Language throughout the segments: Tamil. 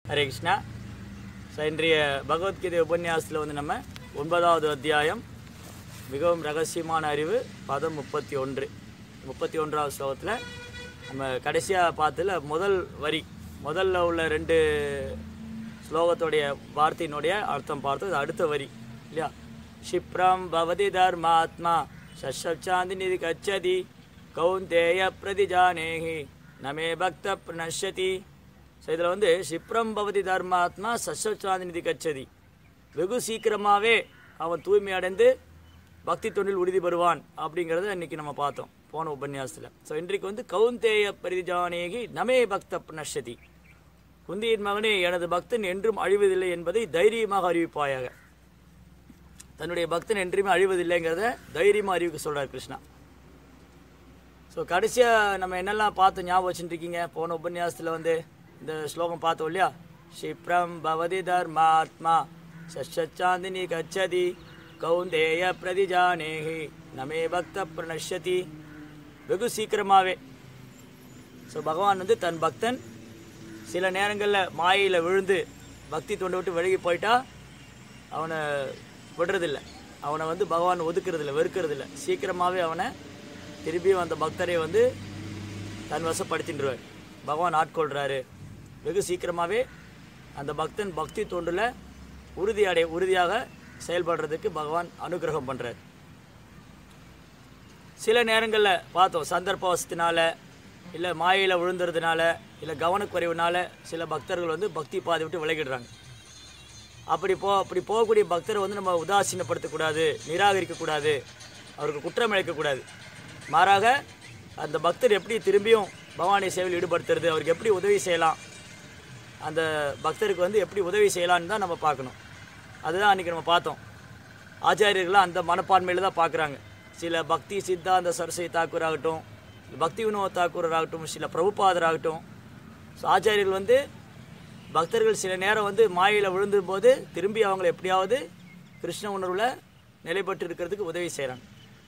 ஹரே கிருஷ்ணா ஸோ இன்றைய பகவத்கீதை உபன்யாசத்தில் வந்து நம்ம ஒன்பதாவது அத்தியாயம் மிகவும் ரகசியமான அறிவு பதம் முப்பத்தி ஒன்று முப்பத்தி ஒன்றாவது ஸ்லோகத்தில் நம்ம கடைசியாக பார்த்ததுல முதல் வரி முதல்ல உள்ள ரெண்டு ஸ்லோகத்துடைய வார்த்தையினுடைய அர்த்தம் பார்த்தோம் இது அடுத்த வரி இல்லையா க்ஷிப்ரம் பவதி தர்மாத்மா சஷப்சாந்தி நிதி கச்சதி கௌந்தேய பிரதிஜானேஹி நமே பக்த பிரணஷ்யதி ஸோ இதில் வந்து க்ஷிப்ரம் பவதி தர்மாத்மா சஷப்சாந்தி நிதி கச்சதி வெகு சீக்கிரமாகவே அவன் தூய்மை அடைந்து பக்தி தொண்டில் உறுதி பெறுவான் அப்படிங்கிறத இன்னைக்கு நம்ம பார்த்தோம் போன உபன்யாசத்தில் ஸோ இன்றைக்கு வந்து கௌந்தேய பிரதிஜானேகி நமே பக்த பிரணஷ்யதி குந்தியின் மகனே எனது பக்தன் என்றும் அழிவதில்லை என்பதை தைரியமாக அறிவிப்பாயாக தன்னுடைய பக்தன் என்றுமே அழிவதில்லைங்கிறத தைரியமாக அறிவிக்க சொல்றார் கிருஷ்ணா ஸோ கடைசியாக நம்ம என்னெல்லாம் பார்த்து ஞாபகம் வச்சுட்டு இருக்கீங்க போன உபன்யாசத்தில் வந்து இந்த ஸ்லோகம் பார்த்தோம் இல்லையா க்ஷிப்ரம் பவதி தர்மாத்மா சஷச்சாந்தினி கச்சதி கௌந்தேய பிரதிஜானேஹி நமே பக்த பிரணஷ்யதி வெகு சீக்கிரமாகவே ஸோ பகவான் வந்து தன் பக்தன் சில நேரங்களில் மாயையில் விழுந்து பக்தி தொண்டை விட்டு விலகி போயிட்டா அவனை விடுறதில்ல அவனை வந்து பகவான் ஒதுக்குறதில்ல வெறுக்கிறதில்ல சீக்கிரமாகவே அவனை திருப்பியும் அந்த பக்தரை வந்து தன் வசப்படுத்தின்றார் பகவான் ஆட்கொள்கிறாரு வெகு சீக்கிரமாகவே அந்த பக்தன் பக்தி தொண்டில் உறுதி அடை உறுதியாக செயல்படுறதுக்கு பகவான் அனுகிரகம் பண்ணுறார் சில நேரங்களில் பார்த்தோம் சந்தர்ப்பவசத்தினால இல்லை மாயையில் விழுந்துறதுனால இல்லை கவனக்குறைவுனால சில பக்தர்கள் வந்து பக்தி பாதை விட்டு விலகிடுறாங்க அப்படி போ அப்படி போகக்கூடிய பக்தரை வந்து நம்ம உதாசீனப்படுத்தக்கூடாது நிராகரிக்கக்கூடாது அவருக்கு குற்றம் இழைக்கக்கூடாது மாறாக அந்த பக்தர் எப்படி திரும்பியும் பவானி சேவையில் ஈடுபடுத்துறது அவருக்கு எப்படி உதவி செய்யலாம் அந்த பக்தருக்கு வந்து எப்படி உதவி செய்யலான்னு தான் நம்ம பார்க்கணும் அதுதான் அன்றைக்கி நம்ம பார்த்தோம் ஆச்சாரியர்கள்லாம் அந்த மனப்பான்மையில் தான் பார்க்குறாங்க சில பக்தி சித்தாந்த சரஸ்வதி தாக்கூர் ஆகட்டும் பக்தி வினோத் தாக்கூர் ஆகட்டும் சில பிரபுபாதர் ஆகட்டும் ஸோ ஆச்சாரியர்கள் வந்து பக்தர்கள் சில நேரம் வந்து மாயையில் விழுந்தும் போது திரும்பி அவங்களை எப்படியாவது கிருஷ்ண உணர்வில் நிலைப்பட்டு இருக்கிறதுக்கு உதவி செய்கிறாங்க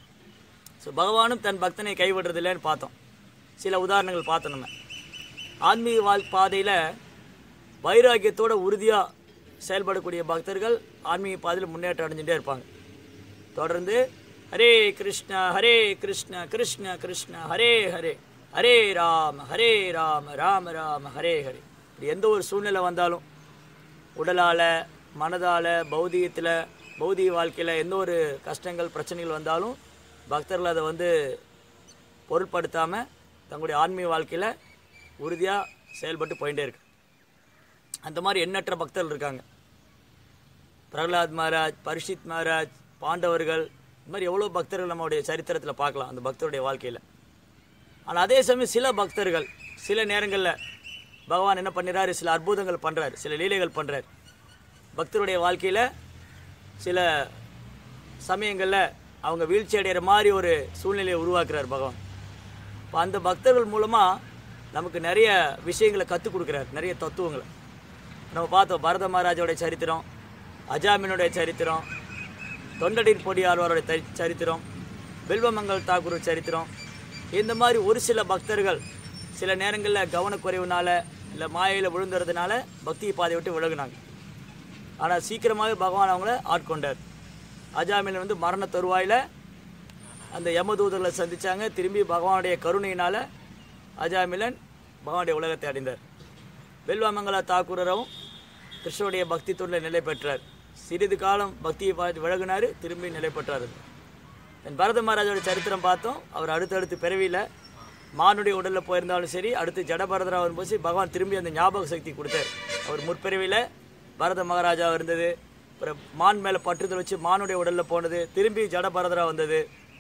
ஸோ பகவானும் தன் பக்தனை கைவிடுறதில்லைன்னு பார்த்தோம் சில உதாரணங்கள் பார்த்தோம் நம்ம ஆன்மீக வாழ் பாதையில் வைராக்கியத்தோட உறுதியாக செயல்படக்கூடிய பக்தர்கள் ஆன்மீக பாதையில் முன்னேற்றம் அடைஞ்சுட்டே இருப்பாங்க தொடர்ந்து ஹரே கிருஷ்ண ஹரே கிருஷ்ண கிருஷ்ண கிருஷ்ண ஹரே ஹரே ஹரே ராம ஹரே ராம ராம ராம ஹரே ஹரே இப்படி எந்த ஒரு சூழ்நிலை வந்தாலும் உடலால் மனதால் பௌதிகத்தில் பௌதிக வாழ்க்கையில் எந்த ஒரு கஷ்டங்கள் பிரச்சனைகள் வந்தாலும் பக்தர்கள் அதை வந்து பொருட்படுத்தாமல் தங்களுடைய ஆன்மீக வாழ்க்கையில் உறுதியாக செயல்பட்டு போயிட்டே இருக்கு அந்த மாதிரி எண்ணற்ற பக்தர்கள் இருக்காங்க பிரகலாத் மகாராஜ் பரிஷித் மகாராஜ் பாண்டவர்கள் இந்த மாதிரி எவ்வளோ பக்தர்கள் நம்மளுடைய சரித்திரத்தில் பார்க்கலாம் அந்த பக்தருடைய வாழ்க்கையில் ஆனால் அதே சமயம் சில பக்தர்கள் சில நேரங்களில் பகவான் என்ன பண்ணிறாரு சில அற்புதங்கள் பண்ணுறாரு சில லீலைகள் பண்ணுறாரு பக்தருடைய வாழ்க்கையில் சில சமயங்களில் அவங்க வீழ்ச்சி அடைகிற மாதிரி ஒரு சூழ்நிலையை உருவாக்குறார் பகவான் இப்போ அந்த பக்தர்கள் மூலமாக நமக்கு நிறைய விஷயங்களை கற்றுக் கொடுக்குறாரு நிறைய தத்துவங்களை நம்ம பார்த்தோம் பரத மகாராஜோடைய சரித்திரம் அஜாமினுடைய சரித்திரம் தொண்டடின் பொடியாழ்வாரோட தரி சரித்திரம் வில்வமங்கல் தாக்கூர் சரித்திரம் இந்த மாதிரி ஒரு சில பக்தர்கள் சில நேரங்களில் கவனக்குறைவுனால இல்லை மாயையில் விழுந்துறதுனால பக்தி பாதை விட்டு விலகுனாங்க ஆனால் சீக்கிரமாகவே பகவான் அவங்கள ஆட்கொண்டார் அஜாமில் வந்து மரண தருவாயில் அந்த யமதூதர்களை சந்திச்சாங்க திரும்பி பகவானுடைய கருணையினால் அஜாமிலன் பகவானுடைய உலகத்தை அடைந்தார் வெல்வாமங்கல தாக்கூரரும் கிருஷ்ணனுடைய பக்தி தொண்டில் நிலை பெற்றார் சிறிது காலம் பக்தியை பார்த்து விலகினார் திரும்பி நிலை பெற்றார் தென் பரத மகாராஜோட சரித்திரம் பார்த்தோம் அவர் அடுத்தடுத்து பிறவியில் மானுடைய உடலில் போயிருந்தாலும் சரி அடுத்து ஜடபரதராக வரும்போது பகவான் திரும்பி அந்த ஞாபக சக்தி கொடுத்தார் அவர் முற்பிறவியில் பரத மகாராஜா இருந்தது அப்புறம் மான் மேலே பற்றுதல் வச்சு மானுடைய உடலில் போனது திரும்பி ஜடபரதரா வந்தது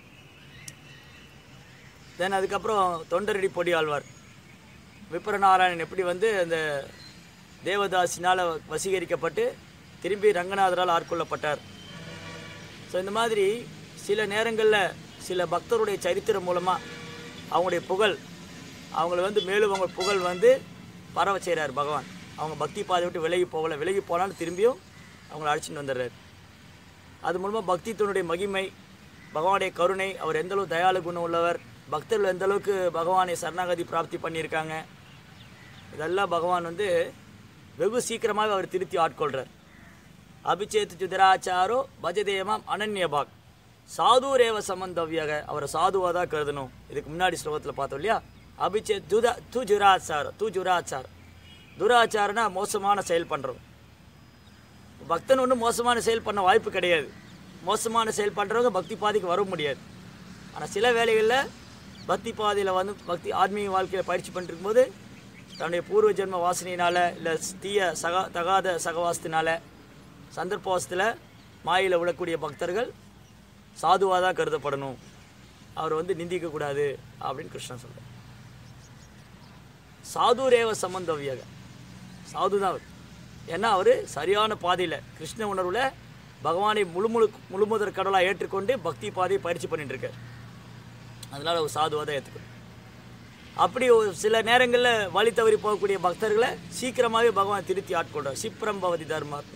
தென் அதுக்கப்புறம் தொண்டரடி பொடி ஆழ்வார் விப்ரநாராயணன் எப்படி வந்து அந்த தேவதாசினால் வசீகரிக்கப்பட்டு திரும்பி ரங்கநாதரால் ஆட்கொள்ளப்பட்டார் ஸோ இந்த மாதிரி சில நேரங்களில் சில பக்தருடைய சரித்திரம் மூலமாக அவங்களுடைய புகழ் அவங்கள வந்து மேலும் அவங்க புகழ் வந்து பரவ செய்கிறார் பகவான் அவங்க பக்தி பாதை விட்டு விலகி போகல விலகி போனாலும் திரும்பியும் அவங்கள அழைச்சிட்டு வந்துடுறாரு அது மூலமாக பக்தி தன்னுடைய மகிமை பகவானுடைய கருணை அவர் எந்த அளவு தயாளு குணம் உள்ளவர் பக்தர்கள் எந்த அளவுக்கு பகவானை சரணாகதி பிராப்தி பண்ணியிருக்காங்க இதெல்லாம் பகவான் வந்து வெகு சீக்கிரமாக அவர் திருத்தி ஆட்கொள்கிறார் அபிச்சேத் ஜுதராச்சாரோ பஜதேமாம் அனன்யபாக் சாதுரேவ சம்பந்தவியாக அவரை சாதுவாக தான் கருதணும் இதுக்கு முன்னாடி ஸ்லோகத்தில் பார்த்தோம் இல்லையா அபிச்சேத் துத து ஜுராச்சாரம் து ஜுராச்சாரம் துராச்சாரம்னா மோசமான செயல் பண்ணுறோம் பக்தன் ஒன்றும் மோசமான செயல் பண்ண வாய்ப்பு கிடையாது மோசமான செயல் பண்ணுறவங்க பக்தி பாதைக்கு வர முடியாது ஆனால் சில வேளைகளில் பக்தி பாதையில் வந்து பக்தி ஆன்மீக வாழ்க்கையில் பயிற்சி பண்ணிட்டு இருக்கும்போது தன்னுடைய பூர்வ ஜென்ம வாசனையினால் இல்லை தீய சகா தகாத சகவாசத்தினால சந்தர்ப்பவாசத்தில் மாயில் விழக்கூடிய பக்தர்கள் சாதுவாக தான் கருதப்படணும் அவர் வந்து நிந்திக்கக்கூடாது அப்படின்னு கிருஷ்ணன் சொல்கிறார் சாதுரேவ சம்பந்தவியாக சாது தான் அவர் ஏன்னா அவர் சரியான பாதையில் கிருஷ்ண உணர்வில் பகவானை முழு முழு முழுமுதற் கடலாக ஏற்றுக்கொண்டு பக்தி பாதையை பயிற்சி பண்ணிட்டு இருக்கார் அதனால் அவர் சாதுவாக தான் ஏற்றுக்கணும் அப்படி ஒரு சில நேரங்களில் வழி தவறி போகக்கூடிய பக்தர்களை சீக்கிரமாகவே பகவான் திருத்தி ஆட்கொள்றார் சிப்ரம் பவதி தர்மாத்மா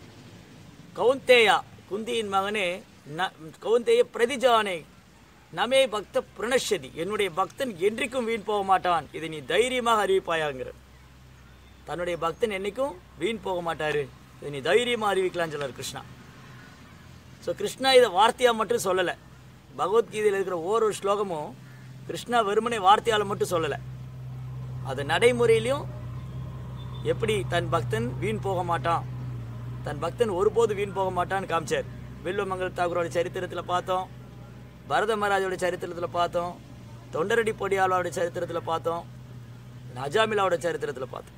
கௌந்தேயா குந்தியின் மகனே ந கௌந்தேய பிரதிஜானே நமே பக்த பிரணஷதி என்னுடைய பக்தன் என்றைக்கும் வீண் போக மாட்டான் இதை நீ தைரியமாக அறிவிப்பாயாங்கிற தன்னுடைய பக்தன் என்னைக்கும் வீண் போக மாட்டாரு இதை நீ தைரியமாக அறிவிக்கலாம்னு சொல்லார் கிருஷ்ணா ஸோ கிருஷ்ணா இதை வார்த்தையாக மட்டும் சொல்லலை பகவத்கீதையில் இருக்கிற ஒவ்வொரு ஸ்லோகமும் கிருஷ்ணா வெறுமனே வார்த்தையால் மட்டும் சொல்லலை அது நடைமுறையிலையும் எப்படி தன் பக்தன் வீண் போக மாட்டான் தன் பக்தன் ஒருபோது வீண் போக மாட்டான்னு காமிச்சார் வில்வமங்கல் தாக்கூரோட சரித்திரத்தில் பார்த்தோம் பரத மகாராஜோட சரித்திரத்தில் பார்த்தோம் தொண்டரடி பொடியாளோட சரித்திரத்தில் பார்த்தோம் அஜாமிலாவோட சரித்திரத்தில் பார்த்தோம்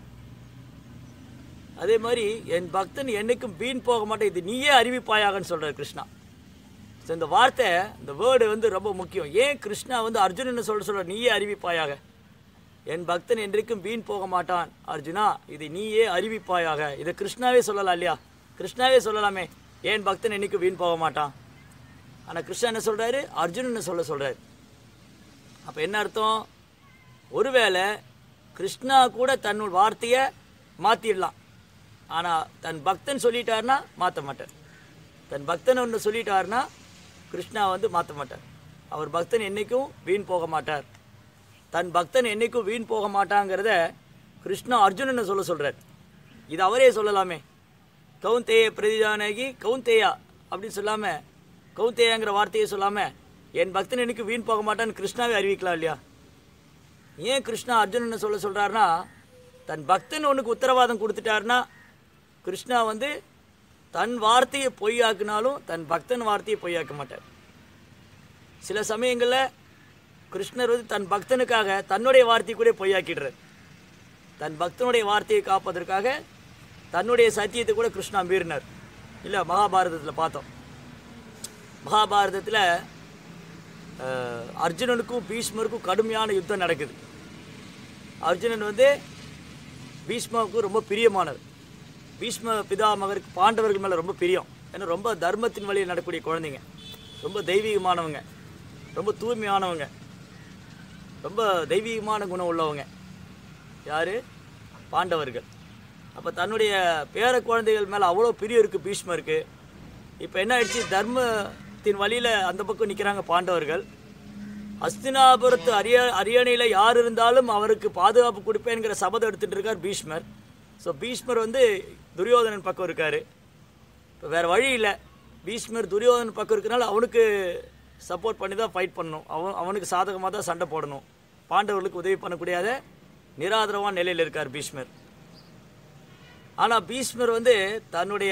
அதே மாதிரி என் பக்தன் என்னைக்கும் வீண் போக மாட்டேன் இது நீயே அறிவிப்பாயாகன்னு சொல்கிறார் கிருஷ்ணா ஸோ இந்த வார்த்தை இந்த வேர்டு வந்து ரொம்ப முக்கியம் ஏன் கிருஷ்ணா வந்து அர்ஜுனன் சொல்ல சொல்ற நீயே அறிவிப்பாயாக என் பக்தன் என்றைக்கும் வீண் போக மாட்டான் அர்ஜுனா இதை நீயே அறிவிப்பாயாக இதை கிருஷ்ணாவே சொல்லலாம் இல்லையா கிருஷ்ணாவே சொல்லலாமே ஏன் பக்தன் என்னைக்கும் வீண் போக மாட்டான் ஆனால் கிருஷ்ணா என்ன சொல்கிறாரு அர்ஜுனன் சொல்ல சொல்கிறாரு அப்போ என்ன அர்த்தம் ஒருவேளை கிருஷ்ணா கூட தன்னோட வார்த்தையை மாற்றிடலாம் ஆனால் தன் பக்தன் சொல்லிட்டாருன்னா மாற்ற மாட்டார் தன் பக்தன் ஒன்று சொல்லிட்டாருன்னா கிருஷ்ணா வந்து மாற்ற மாட்டார் அவர் பக்தன் என்னைக்கும் வீண் போக மாட்டார் தன் பக்தன் என்னைக்கும் வீண் போக மாட்டாங்கிறத கிருஷ்ணா அர்ஜுனனை சொல்ல சொல்கிறார் இது அவரே சொல்லலாமே கவுந்தேய பிரதிஜானகி கவுந்தேயா அப்படின்னு சொல்லாமல் கவுந்தேயாங்கிற வார்த்தையை சொல்லாமல் என் பக்தன் எனக்கு வீண் போக மாட்டான்னு கிருஷ்ணாவே அறிவிக்கலாம் இல்லையா ஏன் கிருஷ்ணா அர்ஜுனனை சொல்ல சொல்கிறாருன்னா தன் பக்தன் ஒன்றுக்கு உத்தரவாதம் கொடுத்துட்டாருன்னா கிருஷ்ணா வந்து தன் வார்த்தையை பொய்யாக்குனாலும் தன் பக்தன் வார்த்தையை பொய்யாக்க மாட்டார் சில சமயங்களில் கிருஷ்ணர் வந்து தன் பக்தனுக்காக தன்னுடைய வார்த்தையை கூட பொய்யாக்கிடுறார் தன் பக்தனுடைய வார்த்தையை காப்பதற்காக தன்னுடைய சத்தியத்தை கூட கிருஷ்ணா மீறினார் இல்லை மகாபாரதத்தில் பார்த்தோம் மகாபாரதத்தில் அஹ், அர்ஜுனனுக்கும் பீஷ்மருக்கும் கடுமையான யுத்தம் நடக்குது அர்ஜுனன் வந்து பீஷ்மாவுக்கு ரொம்ப பிரியமானவர் பீஷ்ம பிதாமகருக்கு பாண்டவர்கள் மேலே ரொம்ப பிரியம் ஏன்னா ரொம்ப தர்மத்தின் வழியில் நடக்கக்கூடிய குழந்தைங்க ரொம்ப தெய்வீகமானவங்க ரொம்ப தூய்மையானவங்க ரொம்ப தெய்வீகமான குணம் உள்ளவங்க யார் பாண்டவர்கள் அப்போ தன்னுடைய பேர குழந்தைகள் மேலே அவ்வளோ பிரியம் இருக்குது பீஷ்மருக்கு இப்போ என்ன ஆயிடுச்சு தர்மத்தின் வழியில் அந்த பக்கம் நிற்கிறாங்க பாண்டவர்கள் அஸ்தினாபுரத்து அரிய அரியணையில் யார் இருந்தாலும் அவருக்கு பாதுகாப்பு கொடுப்பேங்கிற சபதம் எடுத்துட்டு இருக்கார் பீஷ்மர் ஸோ பீஷ்மர் வந்து துரியோதனன் பக்கம் இருக்கார் இப்போ வேறு வழி இல்லை பீஷ்மர் துரியோதனன் பக்கம் இருக்கனால அவனுக்கு சப்போர்ட் பண்ணி தான் ஃபைட் பண்ணணும் அவன் அவனுக்கு சாதகமாக தான் சண்டை போடணும் பாண்டவர்களுக்கு உதவி பண்ணக்கூடியாத நிராதரவான நிலையில் இருக்கார் பீஷ்மர் ஆனால் பீஷ்மர் வந்து தன்னுடைய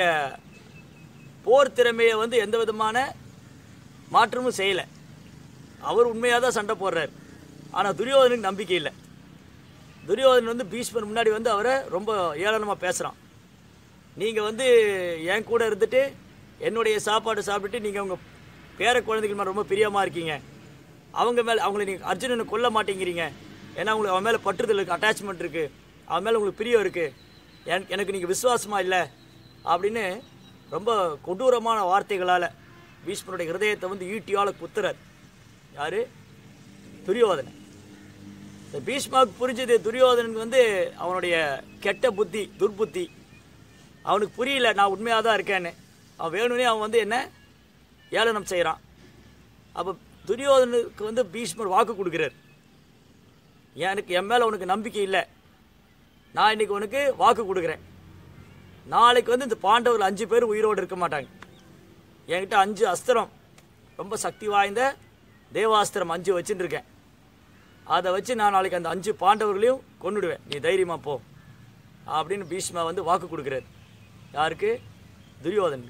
போர் திறமையை வந்து எந்த விதமான மாற்றமும் செய்யலை அவர் உண்மையாக தான் சண்டை போடுறார் ஆனால் துரியோதனுக்கு நம்பிக்கை இல்லை துரியோதனன் வந்து பீஷ்மர் முன்னாடி வந்து அவரை ரொம்ப ஏளனமாக பேசுகிறான் நீங்கள் வந்து என் கூட இருந்துட்டு என்னுடைய சாப்பாடு சாப்பிட்டுட்டு நீங்கள் உங்கள் பேர குழந்தைகள் மேலே ரொம்ப பிரியமாக இருக்கீங்க அவங்க மேலே அவங்கள நீங்கள் அர்ஜுனனை கொல்ல மாட்டேங்கிறீங்க ஏன்னா உங்களுக்கு அவன் மேலே பற்றுதல் இருக்குது அட்டாச்மெண்ட் இருக்குது அவன் மேலே உங்களுக்கு பிரியம் இருக்குது என் எனக்கு நீங்கள் விசுவாசமாக இல்லை அப்படின்னு ரொம்ப கொடூரமான வார்த்தைகளால் பீஷ்மருடைய ஹிருதயத்தை வந்து ஈட்டியால் குத்துறார் யார் துரியோதனன் இந்த பீஷ்மாவுக்கு புரிஞ்சது துரியோதனனுக்கு வந்து அவனுடைய கெட்ட புத்தி துர்புத்தி அவனுக்கு புரியல நான் உண்மையாக தான் இருக்கேன்னு அவன் வேணும்னே அவன் வந்து என்ன ஏளனம் செய்கிறான் அப்போ துரியோதனுக்கு வந்து பீஷ்மர் வாக்கு கொடுக்குறார் எனக்கு என் மேலே உனக்கு நம்பிக்கை இல்லை நான் இன்னைக்கு உனக்கு வாக்கு கொடுக்குறேன் நாளைக்கு வந்து இந்த பாண்டவர்கள் அஞ்சு பேர் உயிரோடு இருக்க மாட்டாங்க என்கிட்ட அஞ்சு அஸ்திரம் ரொம்ப சக்தி வாய்ந்த தேவாஸ்திரம் அஞ்சு வச்சுட்டு இருக்கேன் அதை வச்சு நான் நாளைக்கு அந்த அஞ்சு பாண்டவர்களையும் கொன்னுடுவேன் நீ தைரியமா போ அப்படின்னு பீஷ்மா வந்து வாக்கு கொடுக்குறாரு யாருக்கு துரியோதன்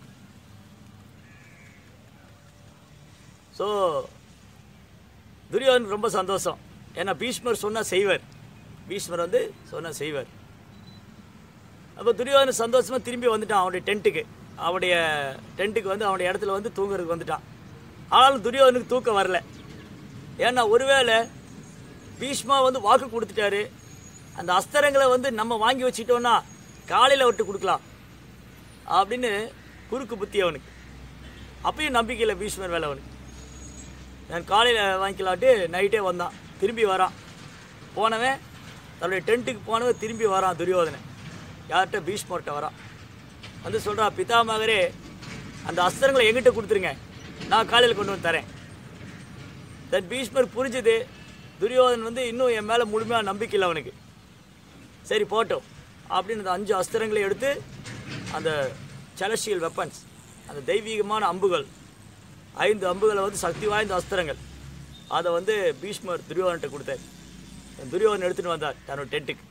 ஸோ துரியோதன் ரொம்ப சந்தோஷம் ஏன்னா பீஷ்மர் சொன்னா செய்வார் பீஷ்மர் வந்து சொன்னா செய்வார் அப்போ துரியோதன சந்தோஷமா திரும்பி வந்துட்டான் அவனுடைய டென்ட்டுக்கு அவனுடைய டென்ட்டுக்கு வந்து அவனுடைய இடத்துல வந்து தூங்குறதுக்கு வந்துட்டான் ஆனாலும் துரியோதனுக்கு தூக்கம் வரல ஏன்னா ஒருவேளை பீஷ்மா வந்து வாக்கு கொடுத்துட்டாரு அந்த அஸ்திரங்களை வந்து நம்ம வாங்கி வச்சுட்டோம்னா காலையில் விட்டு கொடுக்கலாம் அப்படின்னு குறுக்கு புத்தி அவனுக்கு அப்பயும் நம்பிக்கை இல்லை பீஷ்மர் வேலை அவனுக்கு நான் காலையில் வாங்கிக்கலான்ட்டு நைட்டே வந்தான் திரும்பி வரான் போனவன் தன்னுடைய டென்ட்டுக்கு போனவன் திரும்பி வரான் துரியோதனன் யார்கிட்ட பீஷ்மர்கிட்ட வரான் வந்து சொல்கிறா பிதாமகரே அந்த அஸ்திரங்களை எங்கிட்ட கொடுத்துருங்க நான் காலையில் கொண்டு வந்து தரேன் தன் பீஷ்மர் புரிஞ்சுது துரியோதன் வந்து இன்னும் என் மேலே முழுமையாக நம்பிக்கை இல்லை அவனுக்கு சரி போட்டோம் அப்படின்னு அந்த அஞ்சு அஸ்திரங்களை எடுத்து அந்த செலஸ்டியல் வெப்பன்ஸ் அந்த தெய்வீகமான அம்புகள் ஐந்து அம்புகளை வந்து சக்தி வாய்ந்த அஸ்திரங்கள் அதை வந்து பீஷ்மர் துரியோதன்கிட்ட கொடுத்தார் துரியோதன் எடுத்துகிட்டு வந்தார் தன்னோட டென்ட்டுக்கு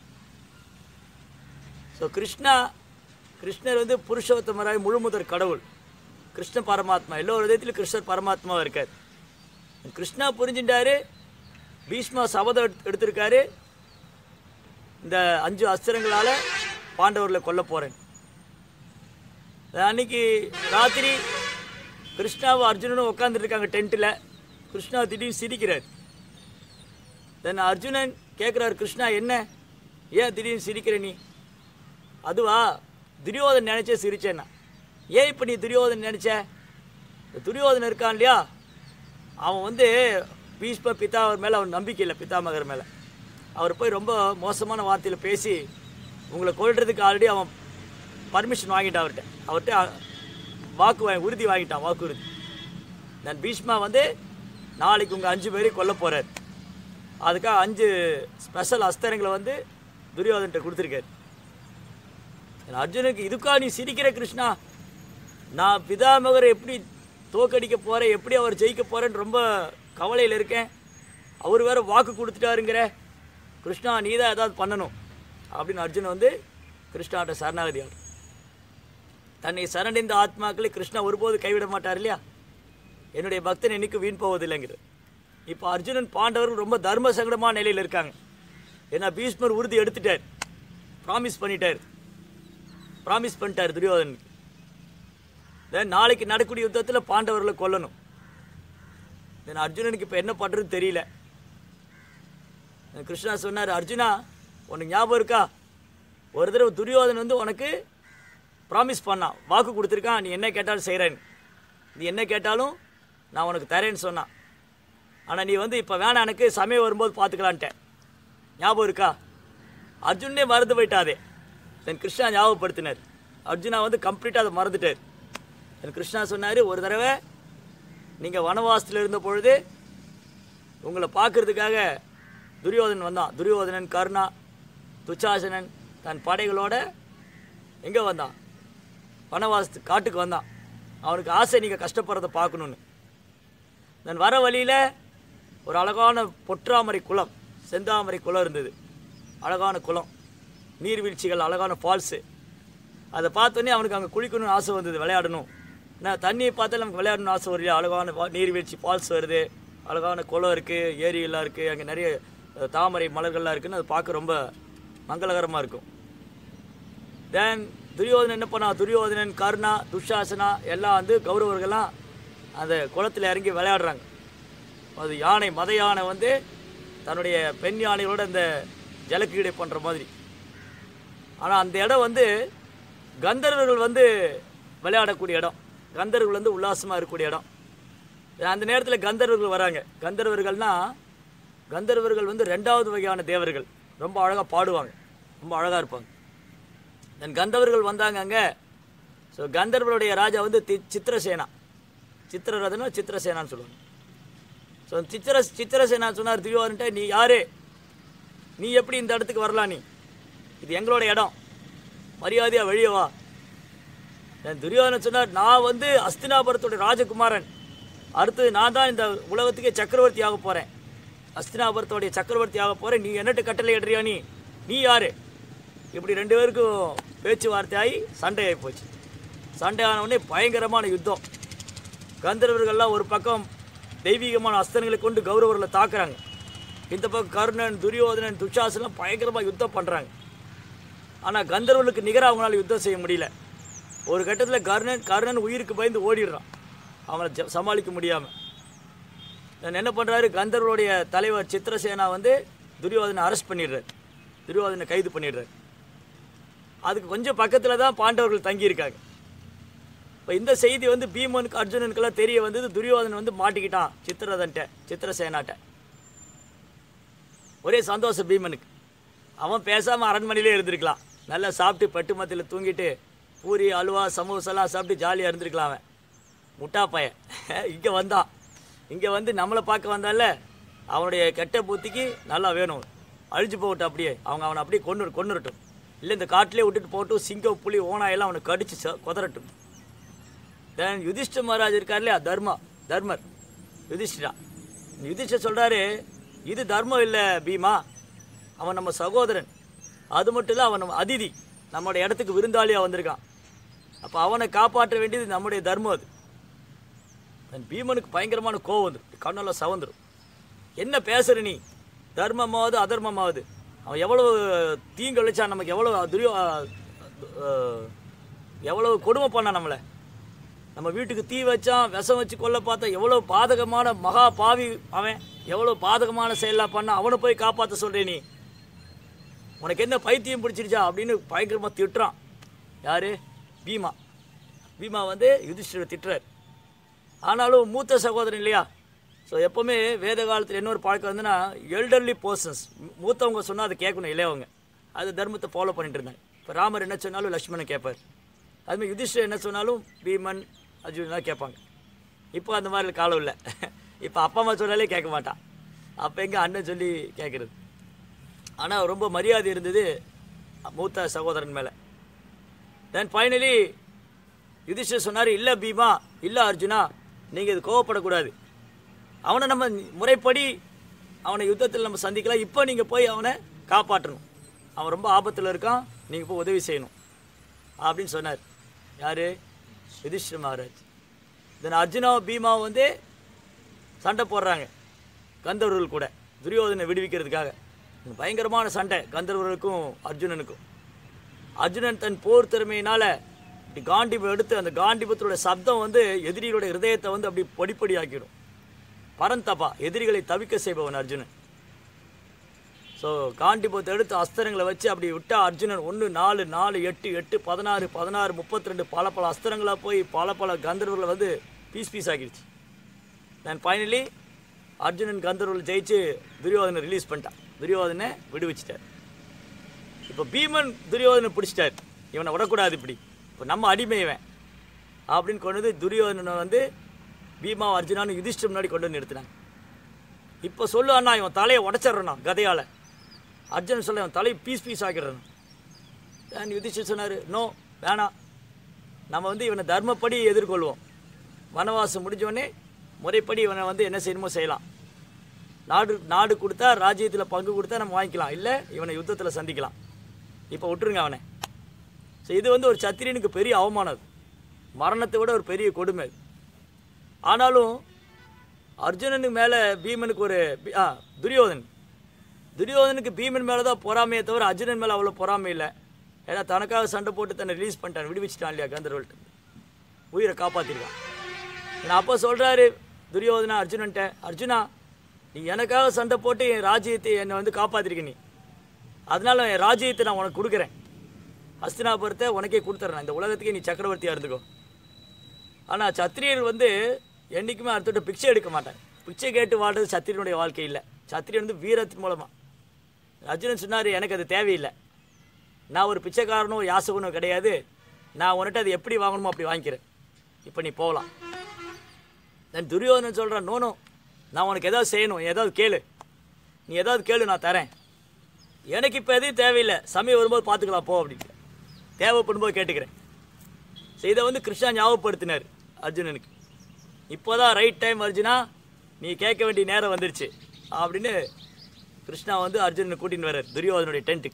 ஸோ கிருஷ்ணா கிருஷ்ணர் வந்து புருஷோத்தமராய் முழுமுதற் கடவுள் கிருஷ்ண பரமாத்மா எல்லா விதத்திலும் கிருஷ்ணர் பரமாத்மாவாக இருக்கார் கிருஷ்ணா புரிஞ்சுட்டாரு பீஷ்மா சபதம் எடுத்து- எடுத்திருக்காரு இந்த அஞ்சு அஸ்திரங்களால் பாண்டவர்களை கொல்ல போகிறேன் அன்னைக்கு ராத்திரி கிருஷ்ணாவும் அர்ஜுனனும் உட்காந்துட்டு இருக்காங்க டென்ட்டில் கிருஷ்ணா திடீர்னு சிரிக்கிறார் தென் அர்ஜுனன் கேட்குறாரு கிருஷ்ணா என்ன ஏன் திடீர்னு சிரிக்கிற நீ அதுவா துரியோதன் நினைச்சே சிரிச்சேன்னா ஏன் இப்போ நீ துரியோதன் நினைச்ச இந்த துரியோதன் இருக்கான் இல்லையா அவன் வந்து பீஷ்ம பிதா அவர் மேலே அவன் நம்பிக்கை இல்லை பிதாமகர் மேலே அவர் போய் ரொம்ப மோசமான வார்த்தையில் பேசி உங்களை கொல்றதுக்கு ஆல்ரெடி அவன் பர்மிஷன் வாங்கிட்டான் அவர்கிட்ட அவர்கிட்ட அ- வாக்கு வாங்கி உறுதி வாங்கிட்டான் வாக்குறுதி நான் பீஷ்மா வந்து நாளைக்கு உங்கள் அஞ்சு பேரையும் கொல்ல போகிறார் அதுக்காக அஞ்சு ஸ்பெஷல் அஸ்திரங்களை வந்து துரியோதன்கிட்ட கொடுத்துருக்காரு அர்ஜுனுக்கு இதுக்கா நீ சிரிக்கிற கிருஷ்ணா நான் பிதாமகரை எப்படி தோக்கடிக்க போகிறேன் எப்படி அவர் ஜெயிக்க போகிறேன்னு ரொம்ப கவலையில் இருக்கேன் அவர் வேற வாக்கு கொடுத்துட்டாருங்கிற கிருஷ்ணா நீ தான் ஏதாவது பண்ணணும் அப்படின்னு அர்ஜுன் வந்து கிருஷ்ணாட்ட சரணாகதி ஆடு தன்னை சரணடைந்த ஆத்மாக்களை கிருஷ்ணா ஒருபோது கைவிட மாட்டார் இல்லையா என்னுடைய பக்தன் என்னைக்கு வீண் போவதில்லைங்கிற இப்போ அர்ஜுனன் பாண்டவர்கள் ரொம்ப தர்ம சங்கடமான நிலையில் இருக்காங்க ஏன்னா பீஷ்மர் உறுதி எடுத்துட்டார் ப்ராமிஸ் பண்ணிட்டார் ப்ராமிஸ் பண்ணிட்டார் துரியோதனுக்கு தென் நாளைக்கு நடக்கக்கூடிய யுத்தத்தில் பாண்டவர்களை கொல்லணும் தென் அர்ஜுனனுக்கு இப்போ என்ன பண்ணுறதுன்னு தெரியல கிருஷ்ணா சொன்னார் அர்ஜுனா உனக்கு ஞாபகம் இருக்கா ஒரு தடவை துரியோதன் வந்து உனக்கு ப்ராமிஸ் பண்ணான் வாக்கு கொடுத்துருக்கான் நீ என்ன கேட்டாலும் செய்கிறேன்னு நீ என்ன கேட்டாலும் நான் உனக்கு தரேன்னு சொன்னான் ஆனால் நீ வந்து இப்போ வேணாம் எனக்கு சமயம் வரும்போது பார்த்துக்கலான்ட்டேன் ஞாபகம் இருக்கா அர்ஜுனே மறந்து போயிட்டாதே தென் கிருஷ்ணா ஞாபகப்படுத்தினார் அர்ஜுனா வந்து கம்ப்ளீட்டாக அதை மறந்துட்டார் தென் கிருஷ்ணா சொன்னார் ஒரு தடவை நீங்கள் வனவாசத்தில் இருந்த பொழுது உங்களை பார்க்கறதுக்காக துரியோதனன் வந்தான் துரியோதனன் கர்ணா துச்சாசனன் தன் படைகளோட எங்கே வந்தான் வனவாசத்து காட்டுக்கு வந்தான் அவனுக்கு ஆசை நீங்கள் கஷ்டப்படுறத பார்க்கணுன்னு நான் வர வழியில் ஒரு அழகான பொற்றாமரை குளம் செந்தாமரை குளம் இருந்தது அழகான குளம் நீர்வீழ்ச்சிகள் அழகான ஃபால்ஸு அதை பார்த்தோன்னே அவனுக்கு அங்கே குளிக்கணும்னு ஆசை வந்தது விளையாடணும் நான் தண்ணியை பார்த்தாலே நமக்கு விளையாடணும்னு ஆசை வருது அழகான வா- நீர்வீழ்ச்சி ஃபால்ஸ் வருது அழகான குளம் இருக்குது ஏரியெல்லாம் இருக்குது அங்கே நிறைய அஹ், தாமரை மலர்கள்லாம் இருக்குன்னு அது பார்க்க ரொம்ப மங்களகரமாக இருக்கும் தென் துரியோதனன் என்ன பண்ணா துரியோதனன் கர்ணா துஷாசனா எல்லாம் வந்து கௌரவர்கள்லாம் அந்த குளத்தில் இறங்கி விளையாடுறாங்க அது யானை மத யானை வந்து தன்னுடைய பெண் யானைகளோட இந்த ஜலக்கீடை பண்ணுற மாதிரி ஆனால் அந்த இடம் வந்து கந்தர்வர்கள் வந்து விளையாடக்கூடிய இடம் கந்தர்வர்கள் வந்து உல்லாசமாக இருக்கக்கூடிய இடம் அந்த நேரத்தில் கந்தர்வர்கள் வராங்க கந்தர்வர்கள்னா கந்தர்வர்கள் வந்து ரெண்டாவது வகையான தேவர்கள் ரொம்ப அழகாக பாடுவாங்க ரொம்ப அழகாக இருப்பாங்க தென் கந்தவர்கள் வந்தாங்க அங்கே ஸோ கந்தர்வருடைய ராஜா வந்து தி சித்திரசேனா சித்திரரதனா சித்திரசேனான்னு சொல்லுவாங்க ஸோ சித்திர சித்திரசேனா சொன்னார் துரியோதன்ட்ட நீ யாரு நீ எப்படி இந்த இடத்துக்கு வரலாம் நீ இது எங்களோட இடம் மரியாதையாக வெளியே வா என் துரியோதனன் சொன்னார் நான் வந்து அஸ்தினாபுரத்தோட ராஜகுமாரன் அடுத்து நான் தான் இந்த உலகத்துக்கே சக்கரவர்த்தி ஆக போகிறேன் அஸ்தினாபுரத்தோடைய சக்கரவர்த்தி ஆக போகிறேன் நீ என்னட்டு கட்டளை இடுறியா நீ நீ யாரு இப்படி ரெண்டு பேருக்கும் பேச்சுவார்த்தையாகி சண்டை ஆகி போச்சு சண்டை ஆன உடனே பயங்கரமான யுத்தம் கந்தர்வர்கள்லாம் ஒரு பக்கம் தெய்வீகமான அஸ்திரங்களை கொண்டு கௌரவர்களை தாக்குறாங்க இந்த பக்கம் கர்ணன் துரியோதனன் துஷாசனம் பயங்கரமாக யுத்தம் பண்ணுறாங்க ஆனால் கந்தர்வர்களுக்கு நிகராக அவங்களால யுத்தம் செய்ய முடியல ஒரு கட்டத்தில் கர்ணன் கர்ணன் உயிருக்கு பயந்து ஓடிடுறான் அவனை ஜ- சமாளிக்க முடியாமல் நான் என்ன பண்ணுறாரு கந்தர்வருடைய தலைவர் சித்திரசேனா வந்து துரியோதனை அரெஸ்ட் பண்ணிடுறாரு துரியோதனை கைது பண்ணிடுறாரு அதுக்கு கொஞ்சம் பக்கத்தில் தான் பாண்டவர்கள் தங்கியிருக்காங்க இப்போ இந்த செய்தி வந்து பீமனுக்கு அர்ஜுனனுக்கெல்லாம் தெரிய வந்தது துரியோதனன் வந்து மாட்டிக்கிட்டான் சித்திரதன்ட்ட சித்திரசேனாட்ட ஒரே சந்தோஷம் பீமனுக்கு அவன் பேசாமல் அரண்மனையிலே இருந்திருக்கலாம் நல்லா சாப்பிட்டு பட்டு மத்தியில் தூங்கிட்டு பூரி அல்வா சமோசெல்லாம் சாப்பிட்டு ஜாலியாக இருந்திருக்கலாம் அவன் முட்டா பையன் இங்கே வந்தான் இங்கே வந்து நம்மளை பார்க்க வந்தால அவனுடைய கெட்ட புத்திக்கு நல்லா வேணும் அழிஞ்சு போகட்டும் அப்படியே அவங்க அவனை அப்படியே கொண்டு கொண்டுரட்டும் இல்லை இந்த காட்டிலே விட்டுட்டு போட்டும் சிங்கம் புலி ஓனாயெல்லாம் அவனை கடிச்சு ச- கொதறட்டும் தென் யுதிஷ்ட மகாராஜ் இருக்கார் இல்லையா தர்மா தர்மர் யுதிஷ்டிரா யுதிஷ்டர் சொல்கிறாரு இது தர்மம் இல்லை பீமா அவன் நம்ம சகோதரன் அது மட்டும் இல்லை அவன் நம்ம அதிதி நம்மளோட இடத்துக்கு விருந்தாளியாக வந்திருக்கான் அப்போ அவனை காப்பாற்ற வேண்டியது நம்முடைய தர்மம் அது தன் பீமனுக்கு பயங்கரமான கோவம் வந்துடும் கண்ணெல்லாம் சவந்துடும் என்ன பேசுற நீ தர்மமாவது அதர்மமாவது அவன் எவ்வளவு தீங்கு விளைச்சான் நமக்கு எவ்வளோ துரியோ அஹ், எவ்வளவு கொடுமை பண்ணான் நம்மளை நம்ம வீட்டுக்கு தீ வச்சான் விஷம் வச்சு கொல்ல பார்த்தா எவ்வளோ பாதகமான மகா பாவி அவன் எவ்வளோ பாதகமான செயலாக பண்ண அவனை போய் காப்பாற்ற சொல்கிறே நீ உனக்கு என்ன பைத்தியம் பிடிச்சிருச்சா அப்படின்னு பயங்கரமாக திட்டுறான் யாரு பீமா பீமா வந்து யுதிஷ்டிர திட்டுறார் ஆனாலும் மூத்த சகோதரன் இல்லையா ஸோ எப்போவுமே வேத காலத்தில் இன்னொரு பழக்கம் வந்துன்னா எல்டர்லி பர்சன்ஸ் மூத்தவங்க சொன்னால் அதை கேட்கணும் இளையவங்க அது தர்மத்தை ஃபாலோ பண்ணிட்டு இருந்தாங்க இப்போ ராமர் என்ன சொன்னாலும் லக்ஷ்மணன் கேட்பார் அதுமாதிரி யுதிஷ்டர் என்ன சொன்னாலும் பீமன் அர்ஜுனெலாம் கேட்பாங்க இப்போ அந்த மாதிரி காலம் இல்லை இப்போ அப்பா அம்மா சொன்னாலே கேட்க மாட்டான் அப்போ எங்கே அண்ணன் சொல்லி கேட்குறது ஆனால் ரொம்ப மரியாதை இருந்தது மூத்த சகோதரன் மேலே தென் ஃபைனலி யுதிஷ்டர் சொன்னார் இல்லை பீமா இல்லை அர்ஜுனா நீங்கள் இது கோவப்படக்கூடாது அவனை நம்ம முறைப்படி அவனை யுத்தத்தில் நம்ம சந்திக்கலாம் இப்போ நீங்கள் போய் அவனை காப்பாற்றணும் அவன் ரொம்ப ஆபத்தில் இருக்கான் நீங்கள் போய் உதவி செய்யணும் அப்படின்னு சொன்னார் யார் யுதிஷ்டிர மகாராஜ் தென் அர்ஜுனாவும் பீமாவும் வந்து சண்டை போடுறாங்க கந்தர்வர்கள் கூட துரியோதனை விடுவிக்கிறதுக்காக பயங்கரமான சண்டை கந்தர்வர்களுக்கும் அர்ஜுனனுக்கும் அர்ஜுனன் தன் போர் திறமையினால இப்படி காண்டிபம் எடுத்து அந்த காண்டிபத்தோட சப்தம் வந்து எதிரியோட இருதயத்தை வந்து அப்படி பொடிப்பொடி ஆக்கிடும் பரந்தபா எதிரிகளை தவிக்க செய்பவன் அர்ஜுனன் ஸோ காண்டிபத்தை எடுத்து அஸ்திரங்களை வச்சு அப்படி விட்டா அர்ஜுனன் ஒன்று நாலு நாலு எட்டு எட்டு பதினாறு பதினாறு முப்பத்தி ரெண்டு பல பல அஸ்திரங்களாக போய் பல பல கந்தர்வர்களை வந்து பீஸ் பீஸ் ஆக்கிடுச்சு தென் ஃபைனலி அர்ஜுனன் கந்தர்வர்கள் ஜெயிச்சு துரியோதனை ரிலீஸ் பண்ணிட்டான் துரியோதனை விடுவிச்சிட்டார் இப்போ பீமன் துரியோதனை பிடிச்சிட்டார் இவனை விடக்கூடாது இப்படி இப்போ நம்ம அடிமை இவன் அப்படின்னு கொண்டு வந்து துரியோதனனை வந்து பீமா அர்ஜுனான்னு யுதிஷ்டர் முன்னாடி கொண்டு வந்து நிறுத்தினாங்க இப்போ சொல்லு அண்ணா இவன் தலையை உடச்சிட்றான் கதையால் அர்ஜுனன் சொல்ல இவன் தலையை பீஸ் பீஸ் ஆக்கிடுறான் நான் யுதிஷ்டர் சொன்னார் நோ வேணாம் நம்ம வந்து இவனை தர்மப்படி எதிர்கொள்வோம் வனவாசம் முடிஞ்சோடனே முறைப்படி இவனை வந்து என்ன செய்யணுமோ செய்யலாம் நாடு நாடு கொடுத்தா ராஜ்யத்தில் பங்கு கொடுத்தா நம்ம வாங்கிக்கலாம் இல்லை இவனை யுத்தத்தில் சந்திக்கலாம் இப்போ விட்டுருங்க அவனை ஸோ இது வந்து ஒரு சத்திரியனுக்கு பெரிய அவமானம் அது மரணத்தை விட ஒரு பெரிய கொடுமை அது ஆனாலும் அர்ஜுனனுக்கு மேலே பீமனுக்கு ஒரு பி- ஆ துரியோதன் துரியோதனுக்கு பீமன் மேலே தான் பொறாமையே தவிர அர்ஜுனன் மேலே அவ்வளோ பொறாமை இல்லை ஏன்னா தனக்காக சண்டை போட்டு தன்னை ரிலீஸ் பண்ணிட்டான் விடுவிச்சிட்டான் இல்லையா கந்தர்வல்ட்டு உயிரை காப்பாற்றிருக்கான் நான் அப்போ சொல்கிறாரு துரியோதனா அர்ஜுனன்ட்ட அர்ஜுனா நீ எனக்காக சண்டை போட்டு என் ராஜ்யத்தை என்னை வந்து காப்பாற்றிருக்க நீ அதனால என் ராஜ்யத்தை நான் உனக்கு கொடுக்குறேன் ஹஸ்தினாபுரத்தை உனக்கே கொடுத்துட்றேன் இந்த உலகத்துக்கே நீ சக்கரவர்த்தியாக இருந்துக்கோ ஆனால் சத்திரியர் வந்து என்றைக்குமே அடுத்தட்ட பிச்சை எடுக்க மாட்டாங்க பிச்சை கேட்டு வாழ்றது சத்திரியனுடைய வாழ்க்கை இல்லை சத்திரியன் வந்து வீரத்தின் மூலமாக அர்ஜுனன் சொன்னார் எனக்கு அது தேவையில்லை நான் ஒரு பிச்சைக்காரனோ யாசகனோ கிடையாது நான் உன்கிட்ட அது எப்படி வாங்கணுமோ அப்படி வாங்கிக்கிறேன் இப்போ நீ போகலாம் தென் துரியோதனன் சொல்கிறான் நோ நோ நான் உனக்கு ஏதாவது செய்யணும் ஏதாவது கேளு நீ ஏதாவது கேளு நான் தரேன் எனக்கு இப்போ எதையும் தேவையில்லை சமயம் வரும்போது பார்த்துக்கலாம் போ அப்படின்னு தேவைப்படும் போது கேட்டுக்கிறேன் ஸோ இதை வந்து கிருஷ்ணா ஞாபகப்படுத்தினார் அர்ஜுனனுக்கு இப்போதான் ரைட் டைம் அர்ஜுனா நீ கேட்க வேண்டிய நேரம் வந்துருச்சு அப்படின்னு கிருஷ்ணா வந்து அர்ஜுனனை கூட்டின்னு வர்றார் துரியோதனுடைய டென்ட்டுக்கு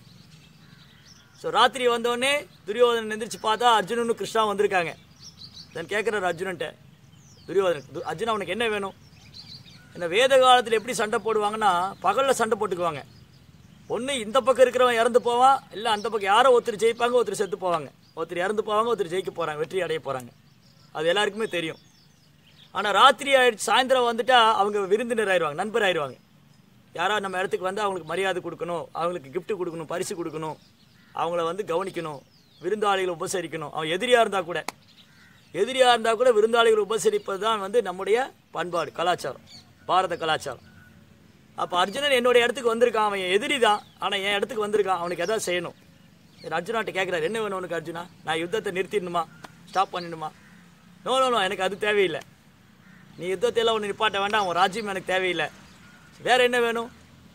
ஸோ ராத்திரி வந்தோடனே துரியோதனன் எந்திரிச்சு பார்த்தா அர்ஜுனனும் கிருஷ்ணா வந்திருக்காங்க நான் கேட்குறாரு அர்ஜுனன்ட்ட துரியோதனன் து- அர்ஜுனா அவனுக்கு என்ன வேணும் என்ன வேத காலத்தில் எப்படி சண்டை போடுவாங்கன்னா பகலில் சண்டை போட்டுக்குவாங்க ஒன்று இந்த பக்கம் இருக்கிறவன் இறந்து போவான் இல்லை அந்த பக்கம் யாரோ ஒருத்தர் ஜெயிப்பாங்க ஒருத்தர் செத்து போவாங்க ஒருத்தர் இறந்து போவாங்க ஒருத்தர் ஜெயிக்க போகிறாங்க வெற்றி அடைய போகிறாங்க அது எல்லாருக்குமே தெரியும் ஆனால் ராத்திரி ஆயிடுச்சு சாயந்தரம் வந்துட்டா அவங்க விருந்தினர் ஆயிடுவாங்க நண்பர் ஆயிடுவாங்க யாராவது நம்ம இடத்துக்கு வந்து அவங்களுக்கு மரியாதை கொடுக்கணும் அவங்களுக்கு gift கொடுக்கணும் பரிசு கொடுக்கணும் அவங்கள வந்து கவனிக்கணும் விருந்தாளிகளை உபசரிக்கணும் அவன் எதிரியாக இருந்தால் கூட எதிரியாக இருந்தால் கூட விருந்தாளிகளை உபசரிப்பது தான் வந்து நம்முடைய பண்பாடு கலாச்சாரம் பாரத கலாச்சாரம் அப்போ அர்ஜுனன் என்னோட இடத்துக்கு வந்திருக்கான் அவன் எதிரி தான் ஆனால் என் இடத்துக்கு வந்திருக்கான் அவனுக்கு எதாவது செய்யணும் சரி, அர்ஜுனாட்ட கேட்குறாரு என்ன வேணும் உனக்கு அர்ஜுனா நான் யுத்தத்தை நிறுத்திடணுமா ஸ்டாப் பண்ணிடணுமா நோ நோ நோ எனக்கு அது தேவையில்லை நீ யுத்தத்தை எல்லாம் ஒன்று நிப்பாட்ட வேண்டாம் உன் ராஜ்யம் எனக்கு தேவையில்லை வேற என்ன வேணும்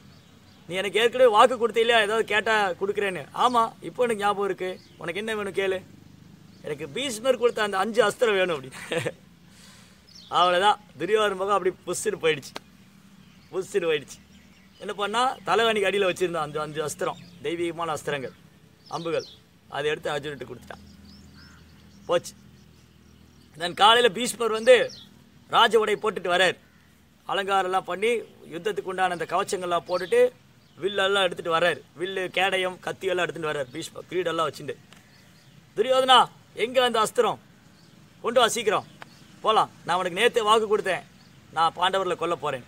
நீ எனக்கு ஏற்கனவே வாக்கு கொடுத்த இல்லையா ஏதாவது கேட்டால் கொடுக்குறேன்னு ஆமாம் இப்போ எனக்கு ஞாபகம் இருக்கு உனக்கு என்ன வேணும் கேளு எனக்கு பீஷ்மர் கொடுத்த அந்த அஞ்சு அஸ்திரம் வேணும் அப்படின்னு அவ்வளோதான் துரியோதன முகம் அப்படி புஷ்ஷுன்னு போயிடுச்சு புஷ்ஷுன்னு போயிடுச்சு என்ன பண்ணா தலைவணிக்கு அடியில் வச்சுருந்தான் அஞ்சு அஞ்சு அஸ்திரம் தெய்வீகமான அஸ்திரங்கள் அம்புகள் அதை எடுத்து அர்ஜுன்கிட்ட கொடுத்துட்டான் போச்சு தென் காலையில் பீஷ்மர் வந்து ராஜ உடை போட்டுட்டு வரார் அலங்காரம்லாம் பண்ணி யுத்தத்துக்கு உண்டான அந்த கவச்சங்கள்லாம் போட்டுட்டு வில்லெல்லாம் எடுத்துகிட்டு வர்றார் வில்லு கேடயம் கத்தி எல்லாம் எடுத்துகிட்டு வர்றார் பீஷ்மர் கிரீடெல்லாம் வச்சுட்டு துரியோதனா எங்கே அந்த அஸ்திரம் கொண்டு வா சீக்கிரம் போகலாம் நான் உனக்கு நேற்று வாக்கு கொடுத்தேன் நான் பாண்டவர்களை கொல்ல போகிறேன்